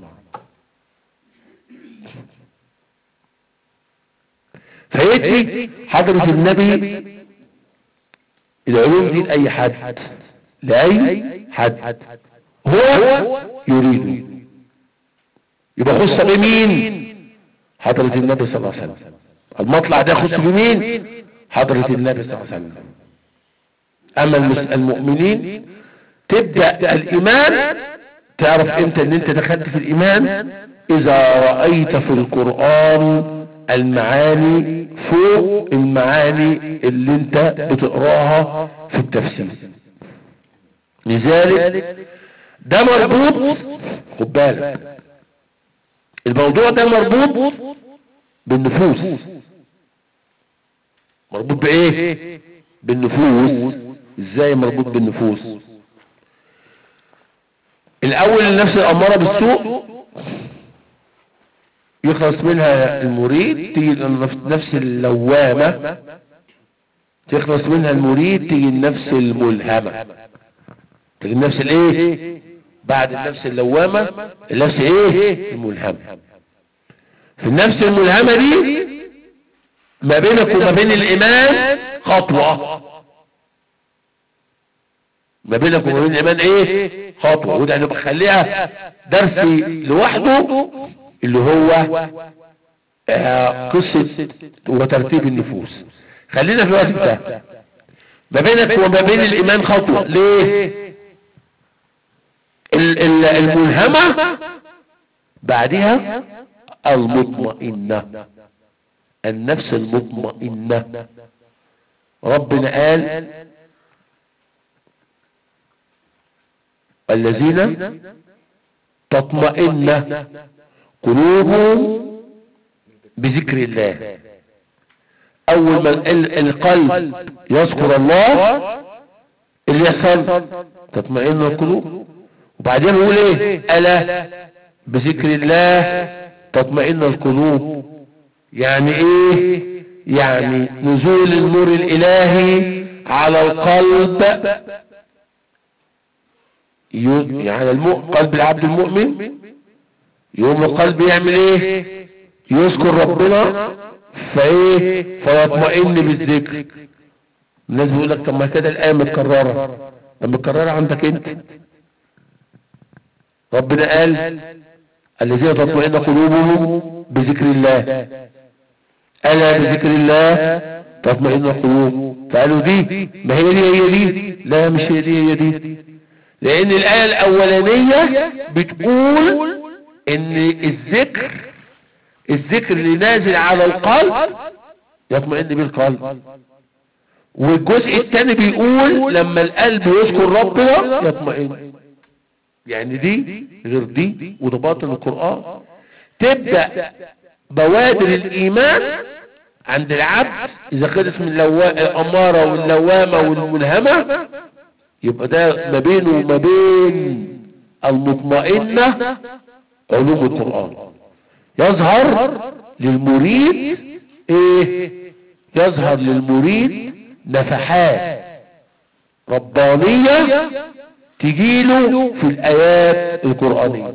فيدي حضرة النبي العلوم دي لأي حد لأي حد هو يريد يبقى خص بمين حضرة النبي صلى الله عليه وسلم المطلع ده خص بمين حضرة النبي صلى الله عليه وسلم اما المس- المؤمنين تبدأ الايمان تعرف امتى ان انت دخلت في الايمان اذا رأيت في القرآن المعاني فوق المعاني اللي انت بتقراها في التفسير لذلك ده مربوط خد بالك الموضوع ده مربوط بالنفوس مربوط بايه بالنفوس ازاي مربوط بالنفوس الاول النفس الاماره بالسوء يخلص منها المريد تيجي النفس اللوامه تخلص منها المريد تيجي النفس الملهمه تيجي النفس الايه بعد النفس اللوامه النفس ايه الملهمه في النفس الملهمه دي ما بينك وما بين الايمان خطوه ما بينك وما بين الايمان ايه خطوه وده انا بخليها درس لوحده اللي هو آه، قصه وترتيب النفوس خلينا في الوقت ده ما بينك وما بين الايمان خطوه ليه ال- ال- الملهمه بعدها المطمئنه النفس المطمئنه ربنا قال الذين تطمئن قلوبهم بذكر الله اول ما ال- القلب يذكر الله اللي يحصل تطمئن القلوب وبعدين يقول ايه الا بذكر الله تطمئن القلوب يعني ايه يعني نزول النور الالهي على القلب يو- يعني على المؤ... قلب العبد المؤمن يوم القلب يعمل ايه يذكر ربنا فايه فيطمئن بالذكر الناس بيقول لك طب ما كده الايه متكرره طب متكرره عندك انت ربنا قال الذين تطمئن قلوبهم بذكر الله الا بذكر الله تطمئن القلوب فقالوا دي ما هي دي هي دي لا مش هي دي هي دي لان الايه الاولانيه بتقول ان الذكر الذكر اللي نازل على القلب يطمئن به القلب والجزء الثاني بيقول لما القلب يذكر ربنا يطمئن يعني دي غير دي وده باطن القرآن تبدأ بوادر الإيمان عند العبد إذا خلص من اللوا- الأمارة واللوامة والملهمة يبقى ده ما بينه وما بين المطمئنة علوم القرآن يظهر للمريد ايه يظهر للمريد نفحات ربانية تجيله في الآيات القرآنية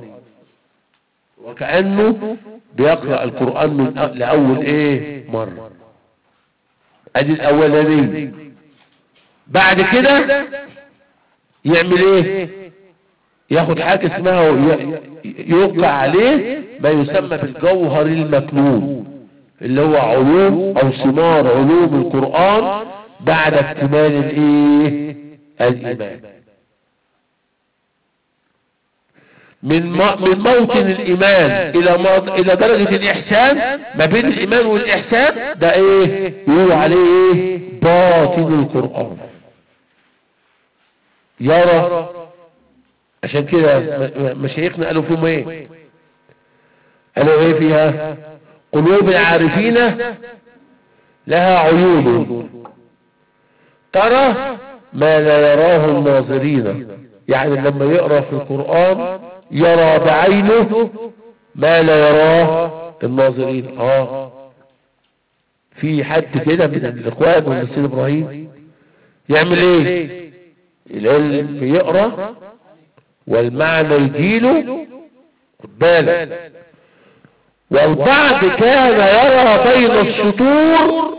وكأنه بيقرأ القرآن من أ- لأول ايه مرة ادي الاولانية بعد كده يعمل ايه ياخد حاجة اسمها ي- يوقع عليه ما يسمى بالجوهر المكنون اللي هو علوم او ثمار علوم القرآن بعد اكتمال الايه الايمان من م- من موطن الايمان الى موط- الى درجة الاحسان ما بين الايمان والاحسان ده ايه يقول عليه ايه باطن القرآن يرى عشان كده م- م- مشايخنا قالوا فيهم ايه قالوا ايه فيها قلوب العارفين لها عيون ترى ما لا يراه الناظرين يعني لما يقرأ في القرآن يرى بعينه ما لا يراه الناظرين اه في حد كده من الاخوان من السيد ابراهيم يعمل ايه العلم يقرأ والمعنى يجيله خد بالك والبعض كان يرى بين السطور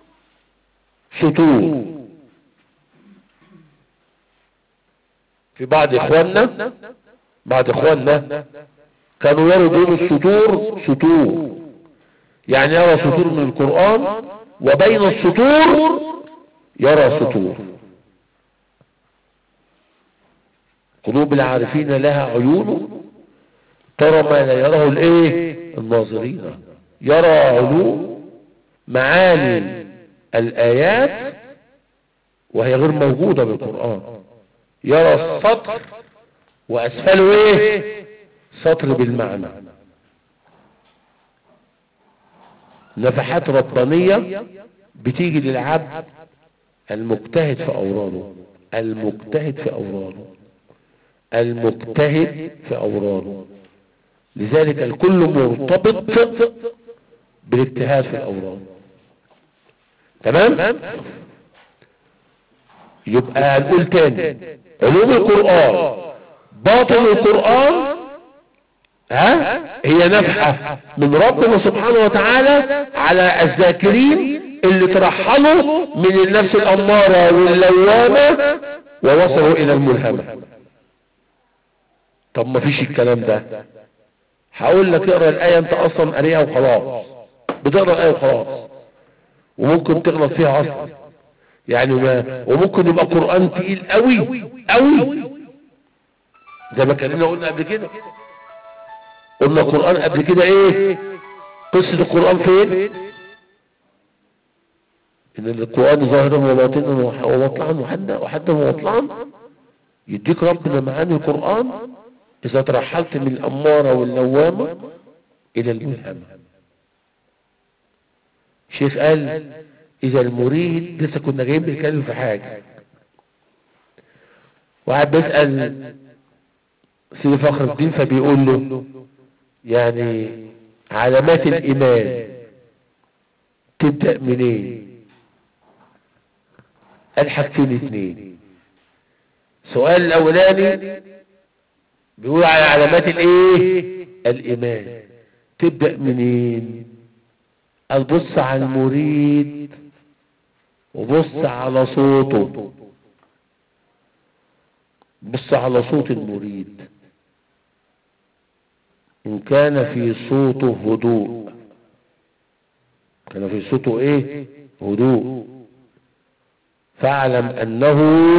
سطور في بعض اخواننا بعض اخواننا كانوا يروا بين السطور سطور يعني يرى سطور من القرآن وبين السطور يرى سطور قلوب العارفين لها عيون ترى ما لا يراه الايه الناظرين يرى علوم معاني الايات وهي غير موجودة بالقرآن يرى السطر واسفله ايه سطر بالمعنى نفحات ربانية بتيجي للعبد المجتهد في اوراده المجتهد في اوراده المجتهد في اوراده لذلك الكل مرتبط بالاجتهاد في الاوراد تمام يبقى هنقول تاني علوم القرآن باطن القرآن ها هي نفحة من ربنا سبحانه وتعالى على الذاكرين اللي ترحلوا من النفس الأمارة واللوامة ووصلوا إلى الملهمة طب ما فيش الكلام ده هقول لك اقرا الآية انت اصلا قاريها وخلاص بتقرا الآية وخلاص وممكن تغلط فيها اصلا يعني ما وممكن يبقى قرآن تقيل قوي قوي زي ما كنا قلنا قبل كده قلنا القرآن قبل كده ايه قصة القرآن فين ان القرآن ظاهرا وباطنا ومطلعا وحدا وحدا ومطلعا يديك ربنا معاني القرآن اذا ترحلت من الامارة واللوامة الى الملهمة شيخ قال اذا المريد لسه كنا جايين بنتكلم في حاجة واحد بيسأل سيدي فخر الدين فبيقول له يعني علامات الايمان تبدأ منين قال حاجتين اتنين السؤال الاولاني بيقول على علامات الايه الايمان تبدأ منين قال بص على المريد وبص على صوته بص على صوت المريد ان كان في صوته هدوء كان في صوته ايه هدوء فاعلم انه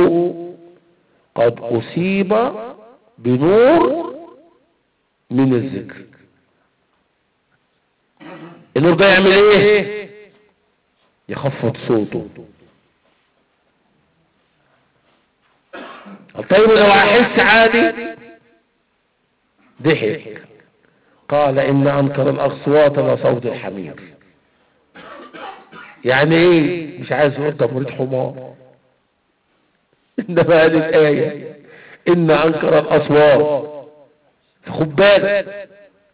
قد اصيب بنور من الذكر النور ده يعمل ايه يخفض صوته طيب لو احس عادي ضحك قال ان انكر الاصوات لصوت الحمير يعني ايه مش عايز يقول ده مريض حمار انما هذه الايه ان انكر الاصوات خد بالك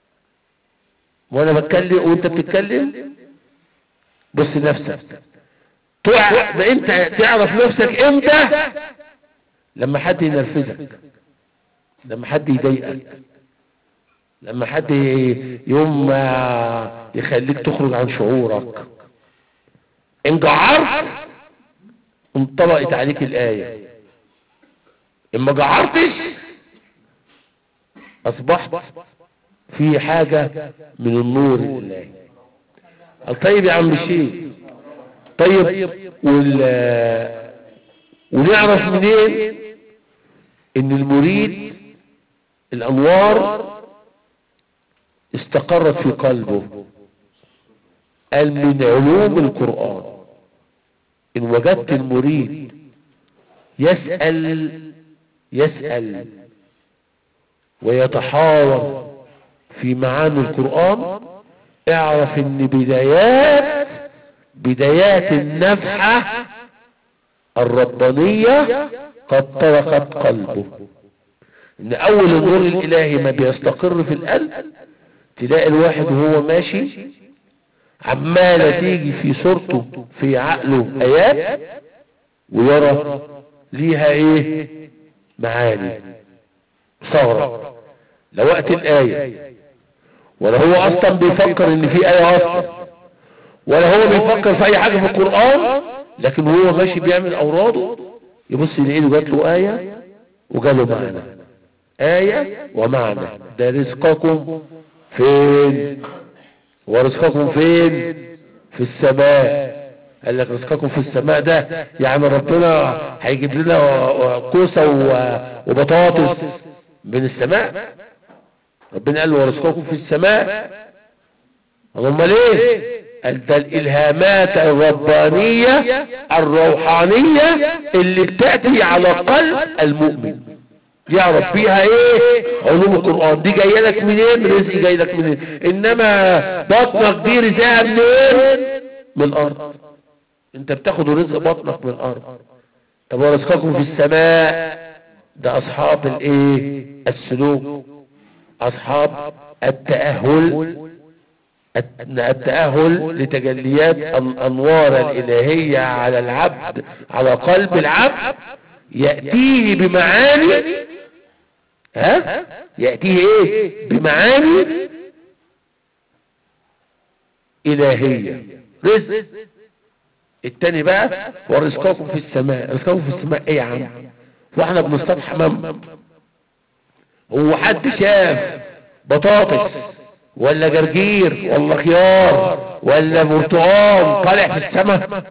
وانا بتكلم وانت بتتكلم بص نفسك تع... ما انت تعرف نفسك امتى لما حد ينرفزك لما حد يضايقك لما حد يوم يخليك تخرج عن شعورك ان جعرت انطبقت عليك الآية ان ما جعرتش اصبحت في حاجة من النور لله قال طيب يا عم الشيخ طيب وال ونعرف منين ان المريد الانوار استقرت في قلبه قال من علوم القرآن ان وجدت المريد يسأل يسأل ويتحاور في معاني القرآن اعرف ان بدايات بدايات النفحة الربانية قد طرقت قلبه ان اول النور الالهي ما بيستقر في القلب تلاقي الواحد وهو ماشي عمالة تيجي في صورته في عقله ايات ويرى ليها ايه معاني ثغرة لا وقت الايه ولا هو اصلا بيفكر ان في ايه اصلا ولا هو بيفكر في اي حاجة في القرآن لكن وهو ماشي بيعمل اوراده يبص يلاقيه جات له آية وجاله معنى آية ومعنى ده رزقكم فين ورزقكم فين في السماء قال لك رزقكم في السماء ده يعني ربنا هيجيب لنا كوسة وبطاطس من السماء ربنا قال ورزقكم في السماء هم ليه قال ده الالهامات الربانية الروحانية اللي بتأتي على قلب المؤمن يعرف فيها ايه علوم القرآن دي جاية لك منين رزق جاي لك منين انما بطنك دي رزقها منين من الارض انت بتاخد رزق بطنك من الارض طب ورزقكم في السماء ده اصحاب الايه السلوك اصحاب التأهل التأهل لتجليات الأنوار الإلهية على العبد على قلب العبد يأتيه بمعاني ها يأتيه ايه بمعاني إلهية رزق التاني بقى ورزقكم في السماء رزقكم في السماء ايه يا عم واحنا بنصطاد حمام هو حد شاف بطاطس ولا جرجير ولا خيار ولا برتقال طالع في السماء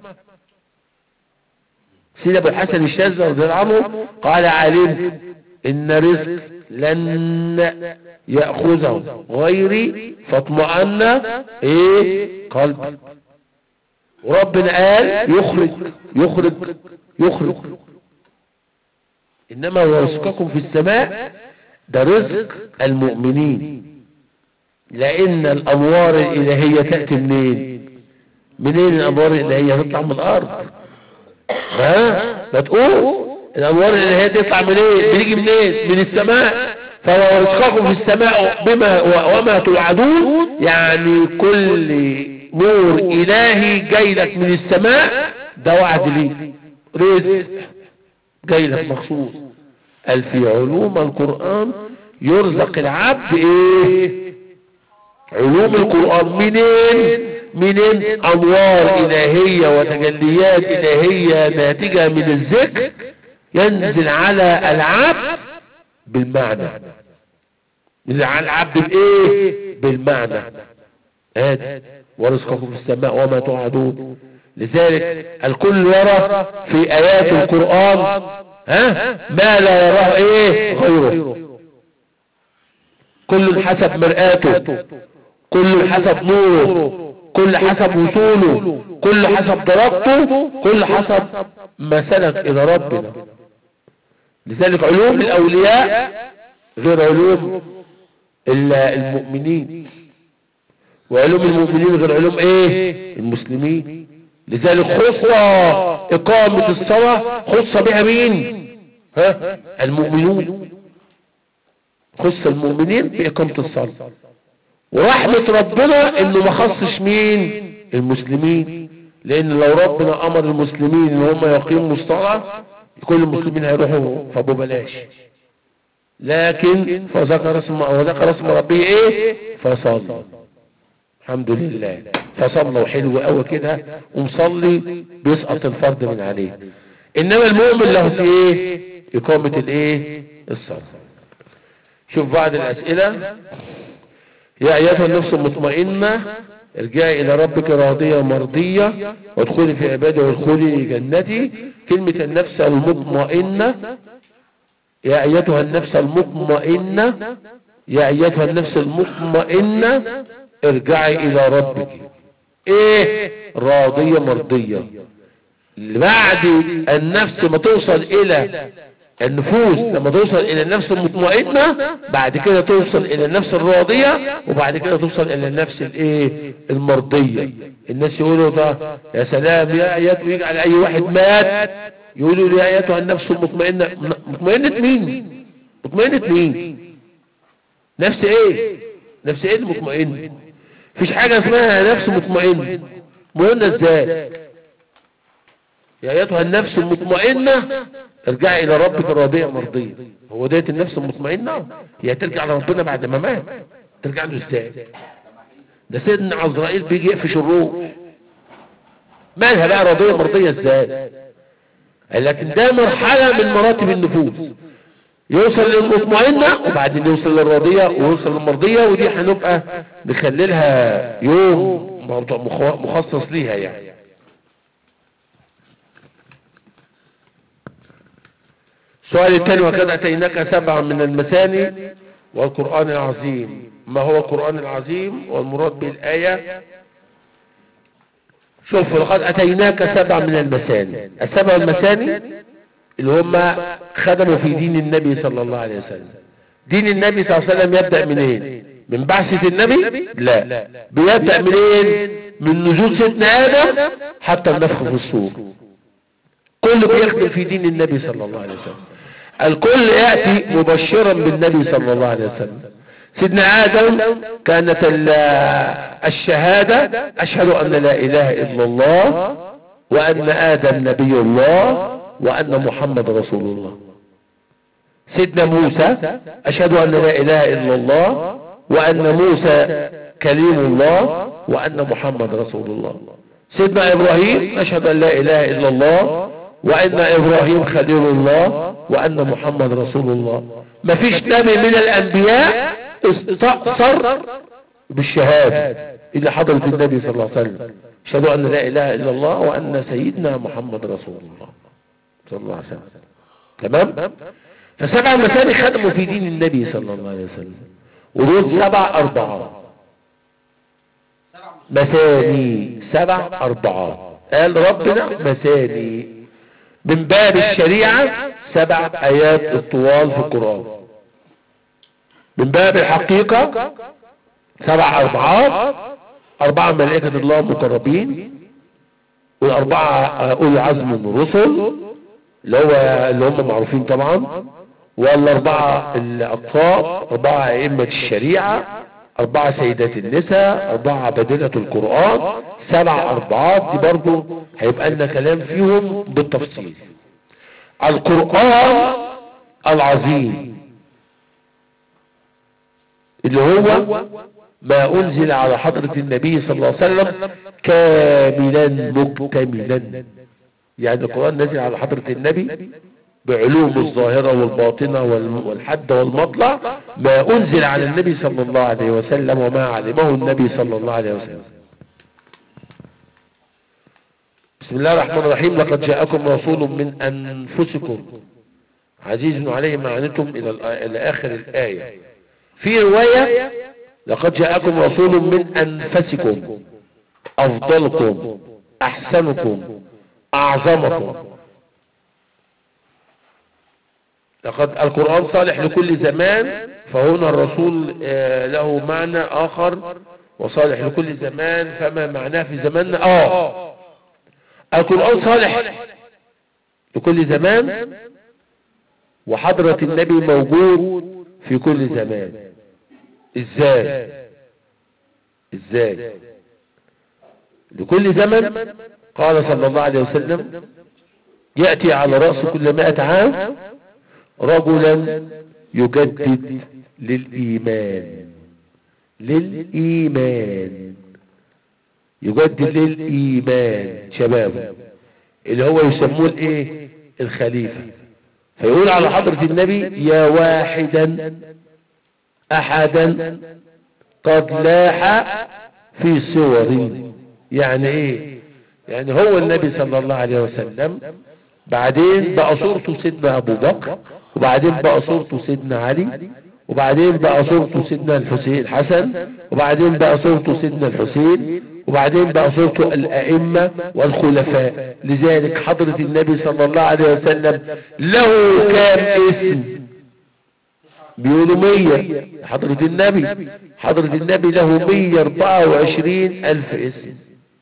سيدي ابو الحسن الشاذلي رضي الله عنه قال علمت ان رزق لن ياخذه غيري فاطمأن ايه قلبي وربنا قال يخرج يخرج يخرج انما ورزقكم في السماء ده رزق المؤمنين لان الانوار الالهية تأتي منين منين الانوار الالهية تطلع من الارض ها ما تقول الانوار الالهية تطلع منين بيجي منين من السماء فورزقكم في السماء بما وما توعدون يعني كل نور الهي جاي لك من السماء ده وعد ليك رزق جاي لك مخصوص قال في علوم القرآن يرزق العبد ايه علوم القرآن منين منين انوار الهية وتجليات الهية ناتجة من الذكر ينزل على العبد بالمعنى ينزل على العبد بايه بالمعنى ادي ورزقكم في السماء وما توعدون لذلك الكل يرى في ايات القرآن ها ما لا يراه ايه غيره كل حسب مرآته كل حسب نوره كل حسب وصوله كل حسب درجته كل حسب ما سلك الى ربنا لذلك علوم الاولياء غير علوم المؤمنين وعلوم المؤمنين غير علوم ايه المسلمين لذلك خصة اقامة الصلاة خصة بها مين ها المؤمنون خص المؤمنين بإقامة الصلاة ورحمة ربنا انه ما خصش مين المسلمين لان لو ربنا امر المسلمين ان هم يقيموا الصلاة كل المسلمين هيروحوا فابو بلاش لكن فذكر اسم وذكر اسم ربه ايه فصلى الحمد لله فصلى وحلو قوي كده ومصلي بيسقط الفرد من عليه انما المؤمن له في ايه اقامة الايه الصلاة شوف بعض الاسئلة يا ايتها النفس المطمئنة ارجعي الى ربك راضية مرضية وادخلي في عبادي وادخلي جنتي كلمة النفس المطمئنة يا ايتها النفس المطمئنة يا ايتها النفس المطمئنة ارجعي الى ربك ايه راضية مرضية بعد النفس ما توصل الى النفوس لما توصل الى النفس المطمئنة بعد كده توصل الى النفس الراضية وبعد كده توصل الى النفس الايه المرضية الناس يقولوا ده يا سلام يا ايات ويجي على اي واحد مات يقولوا لي يا ايتها النفس المطمئنة مطمئنة مين مطمئنة مين نفس ايه نفس ايه المطمئن مفيش حاجة اسمها نفس مطمئن مطمئنة ازاي يا ايتها النفس المطمئنة ارجعي الى ربك راضية مرضية هو ديت النفس المطمئنة هي ترجع لربنا بعد ما مات ترجع له ازاي ده سيدنا عزرائيل بيجي يقفش الروح مالها بقى راضية مرضية ازاي لكن ده مرحلة من مراتب النفوس يوصل للمطمئنة وبعدين يوصل للراضية ويوصل للمرضية ودي هنبقى نخللها يوم موضوع مخ- مخصص ليها يعني السؤال الثاني وقد أتيناك سبعا من المثاني والقرآن العظيم ما هو القرآن العظيم والمراد بالآية شوف لقد أتيناك سبع من المثاني السبع المثاني اللي هم خدموا في دين النبي صلى الله عليه وسلم دين النبي صلى الله عليه وسلم يبدأ منين من بعثة النبي لا بيبدأ منين من نزول سيدنا آدم حتى النفخ في الصور كل بيخدم في دين النبي صلى الله عليه وسلم الكل يأتي مبشرا بالنبي صلى الله عليه وسلم سيدنا آدم كانت ال- الشهادة أشهد أن لا إله إلا الله وأن آدم نبي الله وأن محمد رسول الله سيدنا موسى أشهد أن لا إله إلا الله وأن موسى كليم الله وأن محمد رسول الله سيدنا إبراهيم أشهد أن لا إله إلا الله وأن إبراهيم خليل الله وأن محمد رسول الله ما فيش نبي من الأنبياء استأثر بالشهادة إلا حضرة النبي صلى الله عليه وسلم أشهد أن لا إله إلا الله وأن سيدنا محمد رسول الله صلى الله عليه وسلم تمام فسبع مثاني خدموا في دين النبي صلى الله عليه وسلم ودول سبع أربعات مثاني سبع أربعات قال ربنا مثاني من باب الشريعة سبع آيات الطوال في القرآن من باب الحقيقة سبع أربعات أربعة ملائكة الله مقربين والأربعة أولي عزم من الرسل اللي هو اللي هم معروفين طبعا والأربعة الأطفال أربعة أئمة الشريعة أربعة سيدات النساء أربعة بدلة القرآن سبع أربعات دي برضو هيبقى لنا كلام فيهم بالتفصيل القرآن العظيم اللي هو ما أنزل على حضرة النبي صلى الله عليه وسلم كاملا مكتملا يعني القرآن نزل على حضرة النبي بعلوم الظاهرة والباطنة وال- والحد والمطلع ما أنزل على النبي صلى الله عليه وسلم وما علمه النبي صلى الله عليه وسلم بسم الله الرحمن الرحيم لقد جاءكم رسول من أنفسكم عزيز عليه ما عنتم إلى الآ- إلى آخر الآية في رواية لقد جاءكم رسول من أنفسكم أفضلكم أحسنكم أعظمكم لقد القرآن صالح لكل زمان فهنا الرسول آه، له معنى آخر وصالح لكل زمان فما معناه في زماننا آه القرآن صالح لكل زمان وحضرة النبي موجود في كل زمان ازاي ازاي لكل زمن قال صلى الله عليه وسلم يأتي على رأس كل مائة عام رجلا يجدد للإيمان للإيمان يجدد للإيمان شباب اللي هو يسموه الايه الخليفة فيقول على حضرة النبي يا واحدا أحدا قد لاح في صور يعني ايه يعني هو النبي صلى الله عليه وسلم بعدين بقى صورته سيدنا ابو بكر وبعدين بقى صورته سيدنا علي وبعدين بقى صورته سيدنا الحسين الحسن وبعدين بقى صورته سيدنا الحسين وبعدين بقى صورته الأئمة والخلفاء لذلك حضرة النبي صلى الله عليه وسلم له كام اسم بيقولوا مية حضرة النبي حضرة النبي له مية اربعة وعشرين الف اسم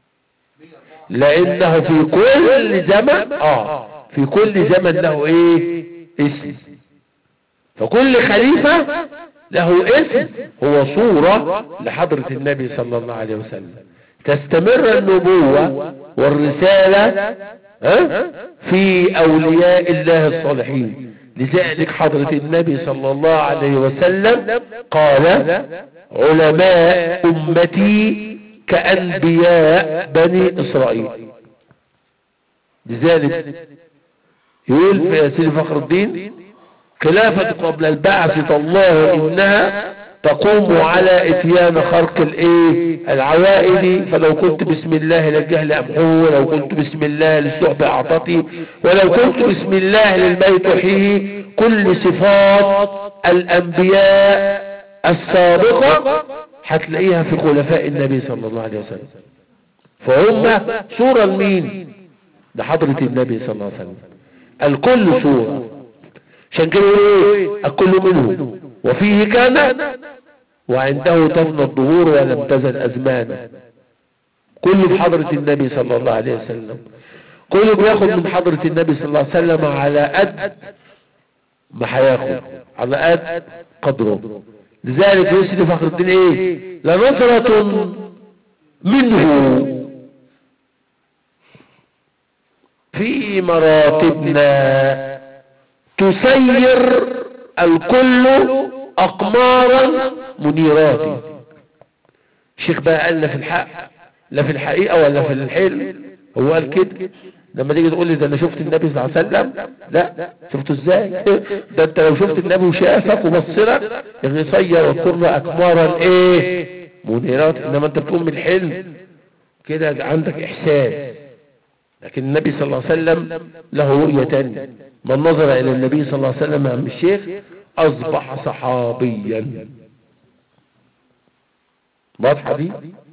لانه في كل زمن اه في كل زمن له ايه اسم فكل خليفة له اسم هو صورة لحضرة النبي صلى الله عليه وسلم تستمر النبوة والرسالة ها في اولياء الله الصالحين لذلك حضرة النبي صلى الله عليه وسلم قال علماء امتي كأنبياء بني اسرائيل لذلك يقول في سيد فخر الدين خلافة قبل البعث الله انها تقوم على اتيان خرق الايه العوائد فلو كنت بسم الله للجهل امحوه ولو كنت بسم الله للسحب اعطتي ولو كنت بسم الله للميت احيه كل صفات الانبياء السابقة هتلاقيها في خلفاء النبي صلى الله عليه وسلم فهم صورة لمين لحضرة النبي صلى الله عليه وسلم الكل صورة عشان كده يقولوا ايه الكل منه وفيه كان وعنده تفنى الظهور ولم تزل ازمانا كله بحضرة النبي صلى الله عليه وسلم كله بياخد من حضرة النبي صلى الله عليه وسلم على قد ما هياخد على قد قدره لذلك يسري فخر الدين ايه لنظرة منه في مراتبنا تسير الكل اقمارا منيرات الشيخ بقى قال لا في الحق لا في الحقيقة ولا في الحلم هو قال كده لما تيجي تقول لي ده انا شفت النبي صلى الله عليه وسلم لا شفته ازاي ده انت لو شفت النبي وشافك وبصرك يصير وكل اقمارا ايه منيرات انما انت بتقول من الحلم كده عندك احساس لكن النبي صلى الله عليه وسلم له رؤية تانية من نظر الى النبي صلى الله عليه وسلم يا عم الشيخ اصبح صحابيا واضحة دي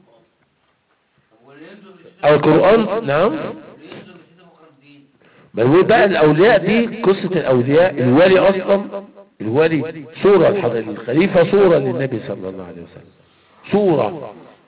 القرآن نعم بقول بقى الاولياء دي قصة الاولياء الولي اصلا الولي صورة الحضر الخليفة صورة للنبي صلى الله عليه وسلم صورة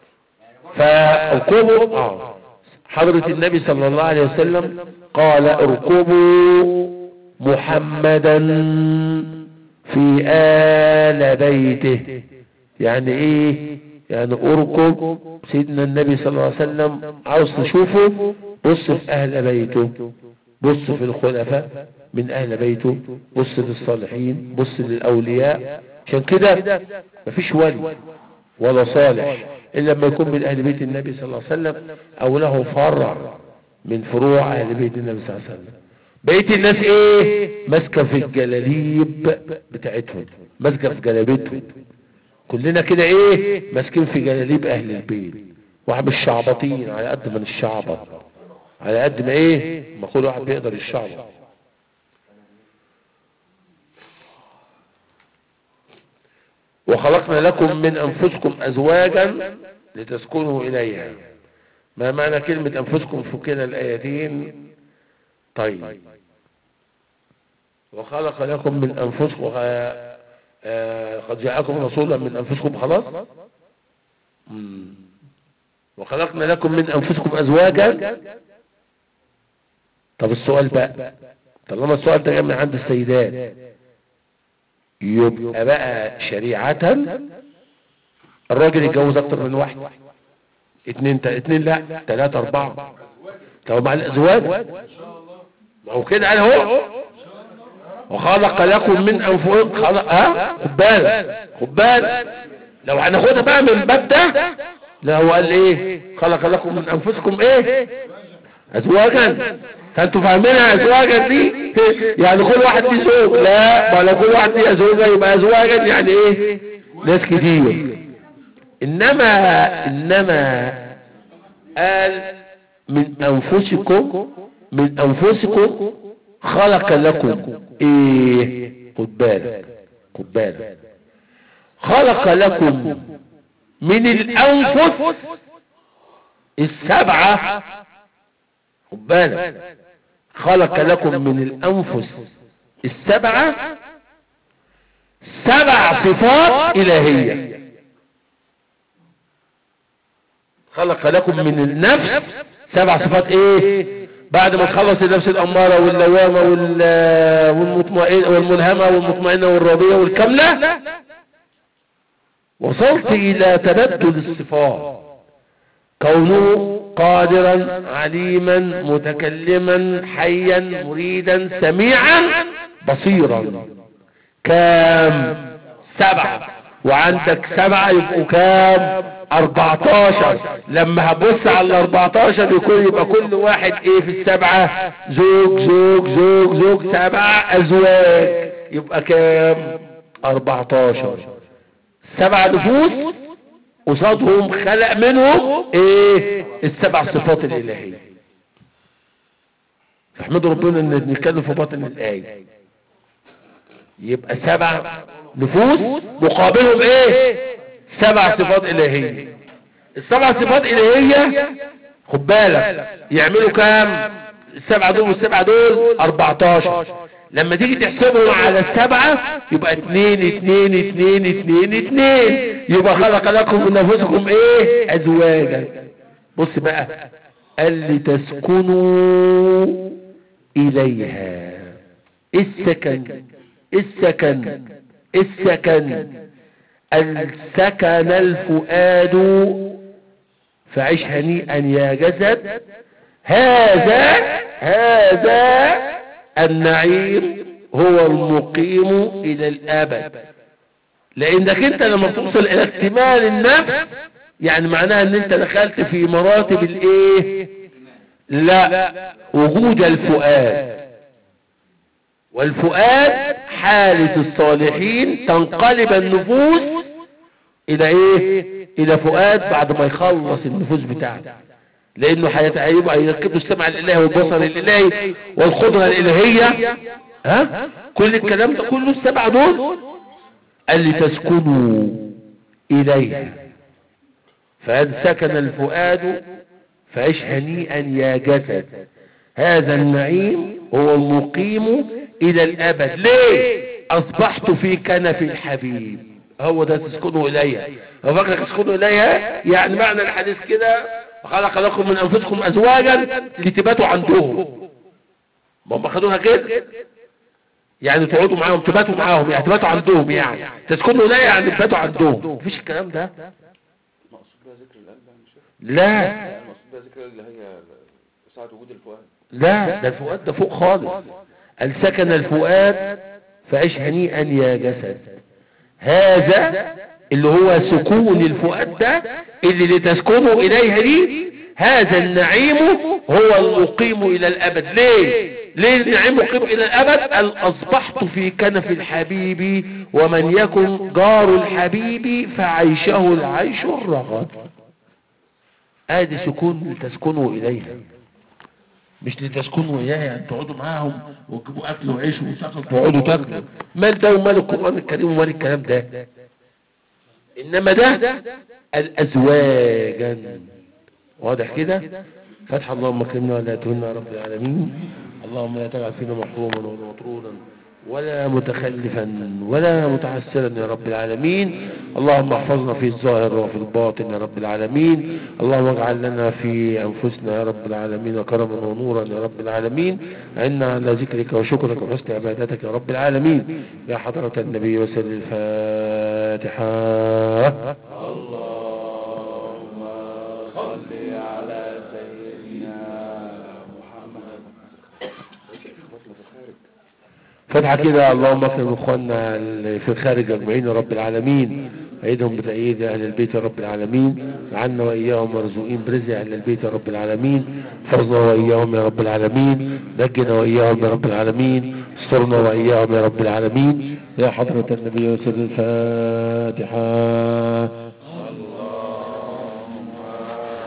فاركبوا اه حضرة النبي صلى الله عليه وسلم قال اركبوا محمدا في آل بيته يعني ايه يعني اركب سيدنا النبي صلى الله عليه وسلم عاوز تشوفه بص في اهل بيته بص في الخلفاء من اهل بيته بص للصالحين بص للاولياء عشان كده مفيش ولي ولا صالح الا لما يكون من اهل بيت النبي صلى الله عليه وسلم او له فرع من فروع اهل بيت النبي صلى الله عليه وسلم بقية الناس ايه ماسكه في الجلاليب بتاعتهم ماسكه في جلابيتهم كلنا كده ايه ماسكين في جلاليب اهل البيت واحد مش شعبطين على قد ما الشعبط على قد ما ايه ما كل واحد بيقدر الشعبط وخلقنا لكم من انفسكم ازواجا لتسكنوا اليها ما معنى كلمة انفسكم في كلا الايتين طيب وخلق لكم من انفسكم آه، آه، قد جاءكم رسولا من انفسكم خلاص مم. وخلقنا لكم من انفسكم ازواجا طب السؤال بقى طالما السؤال ده جاي من عند السيدات يبقى بقى شريعة الراجل يتجوز اكتر من واحد اتنين تا... اتنين لا تلاتة اربعة طب مع الازواج ما هو كده قال اهو وخلق لكم من انفسكم خلق ها خد بالك خد بالك لو هناخدها بقى من الباب ده لا هو قال ايه خلق لكم من انفسكم ايه ازواجا فانتوا فاهمينها ازواجا دي يعني كل واحد ليه زوج لا ما لو كل واحد ليه زوجة يبقى ازواجا يعني ايه ناس كتير انما انما قال من انفسكم من انفسكم خلق لكم ايه خد بالك خد بالك خلق لكم من الانفس السبعة خد بالك خلق لكم من الانفس السبعة سبع صفات الهية خلق لكم من النفس سبع صفات ايه بعد ما تخلص النفس الامارة واللوامة وال- والمطمئنة والملهمة والمطمئنة والراضية والكاملة وصلت الى تبدل الصفات كونه قادرا عليما متكلما حيا مريدا سميعا بصيرا كام سبعة وعندك سبعة يبقوا كام اربعتاشر لما هبص على الاربعتاشر يكون يبقى كل واحد ايه في السبعة زوج زوج زوج زوج سبعة ازواج يبقى كام اربعتاشر سبع نفوس قصادهم خلق منهم ايه السبع صفات الالهية فاحمدوا ربنا ان نتكلم في باطن الايه يبقى سبع نفوس مقابلهم ايه سبع صفات الهية السبع صفات الهية خد بالك يعملوا كام السبعة دول والسبعة دول 14 لما تيجي تحسبهم على السبعة يبقى اتنين اتنين اتنين اتنين اتنين يبقى خلق لكم من انفسكم ايه ازواجا بص بقى قال لي تسكنوا اليها السكن السكن السكن السكن الفؤاد فعش هنيئا يا جسد هذا هذا النعيم هو المقيم الى الابد لانك انت لما توصل الى اكتمال النفس يعني معناها ان انت دخلت في مراتب الايه لا وجود الفؤاد والفؤاد حالة الصالحين تنقلب النفوس الى ايه الى فؤاد بعد ما يخلص النفوس بتاعته لانه هيتعيب هيركب له السمع الالهي والبصر الالهي والقدرة الالهية ها كل الكلام ده كله السبعة دول قال لي تسكنوا اليها فهذا سكن الفؤاد فعش هنيئا يا جسد هذا النعيم هو المقيم الى الابد ليه اصبحت في كنف الحبيب هو ده تسكنوا اليها هو فاكرك تسكنوا اليها يعني معنى الحديث كده وخلق لكم من انفسكم ازواجا لتباتوا عندهم ما هم خدوها كده يعني تقعدوا معاهم تباتوا معاهم يعني تباتوا عندهم يعني تسكنوا اليها يعني تباتوا عندهم مفيش الكلام ده مقصود بها ذكر القلب يعني مش لا مقصود بها ذكر اللي هي ساعة وجود الفؤاد لا ده الفؤاد ده فوق خالص قال سكن الفؤاد فعش هنيئا يا جسد هذا اللي هو سكون الفؤاد ده اللي لتسكنوا إليها دي هذا النعيم هو المقيم إلى الأبد ليه ليه النعيم مقيم إلى الأبد قال أصبحت في كنف الحبيب ومن يكن جار الحبيب فعيشه العيش الرغد ادي سكون لتسكنوا إليها مش لتسكنوا اياها يعني تقعدوا معاهم وتجيبوا اكل وعيش وسكن تقعدوا تاكلوا مال ده ومال القران الكريم ومال الكلام ده انما ده الازواجا واضح كده فتح اللهم اكرمنا ولا تهنا يا رب العالمين اللهم لا تجعل فينا محروما ولا مطرودا ولا متخلفا ولا متعسرا يا رب العالمين اللهم احفظنا في الظاهر وفي الباطن يا رب العالمين اللهم اجعل لنا في انفسنا يا رب العالمين كرما ونورا يا رب العالمين عنا على ذكرك وشكرك وحسن عبادتك يا رب العالمين يا حضرة النبي وسل الفاتحة اللهم صل على سيدنا محمد فتحة كده اللهم اكرم اخواننا اللي في الخارج اجمعين يا رب العالمين عيدهم بتأييد اهل البيت يا رب العالمين عنا واياهم مرزوقين برزق اهل البيت يا رب العالمين احفظنا واياهم يا رب العالمين نجنا واياهم يا رب العالمين استرنا واياهم يا رب العالمين يا حضرة النبي وسلم الفاتحة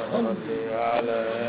صل على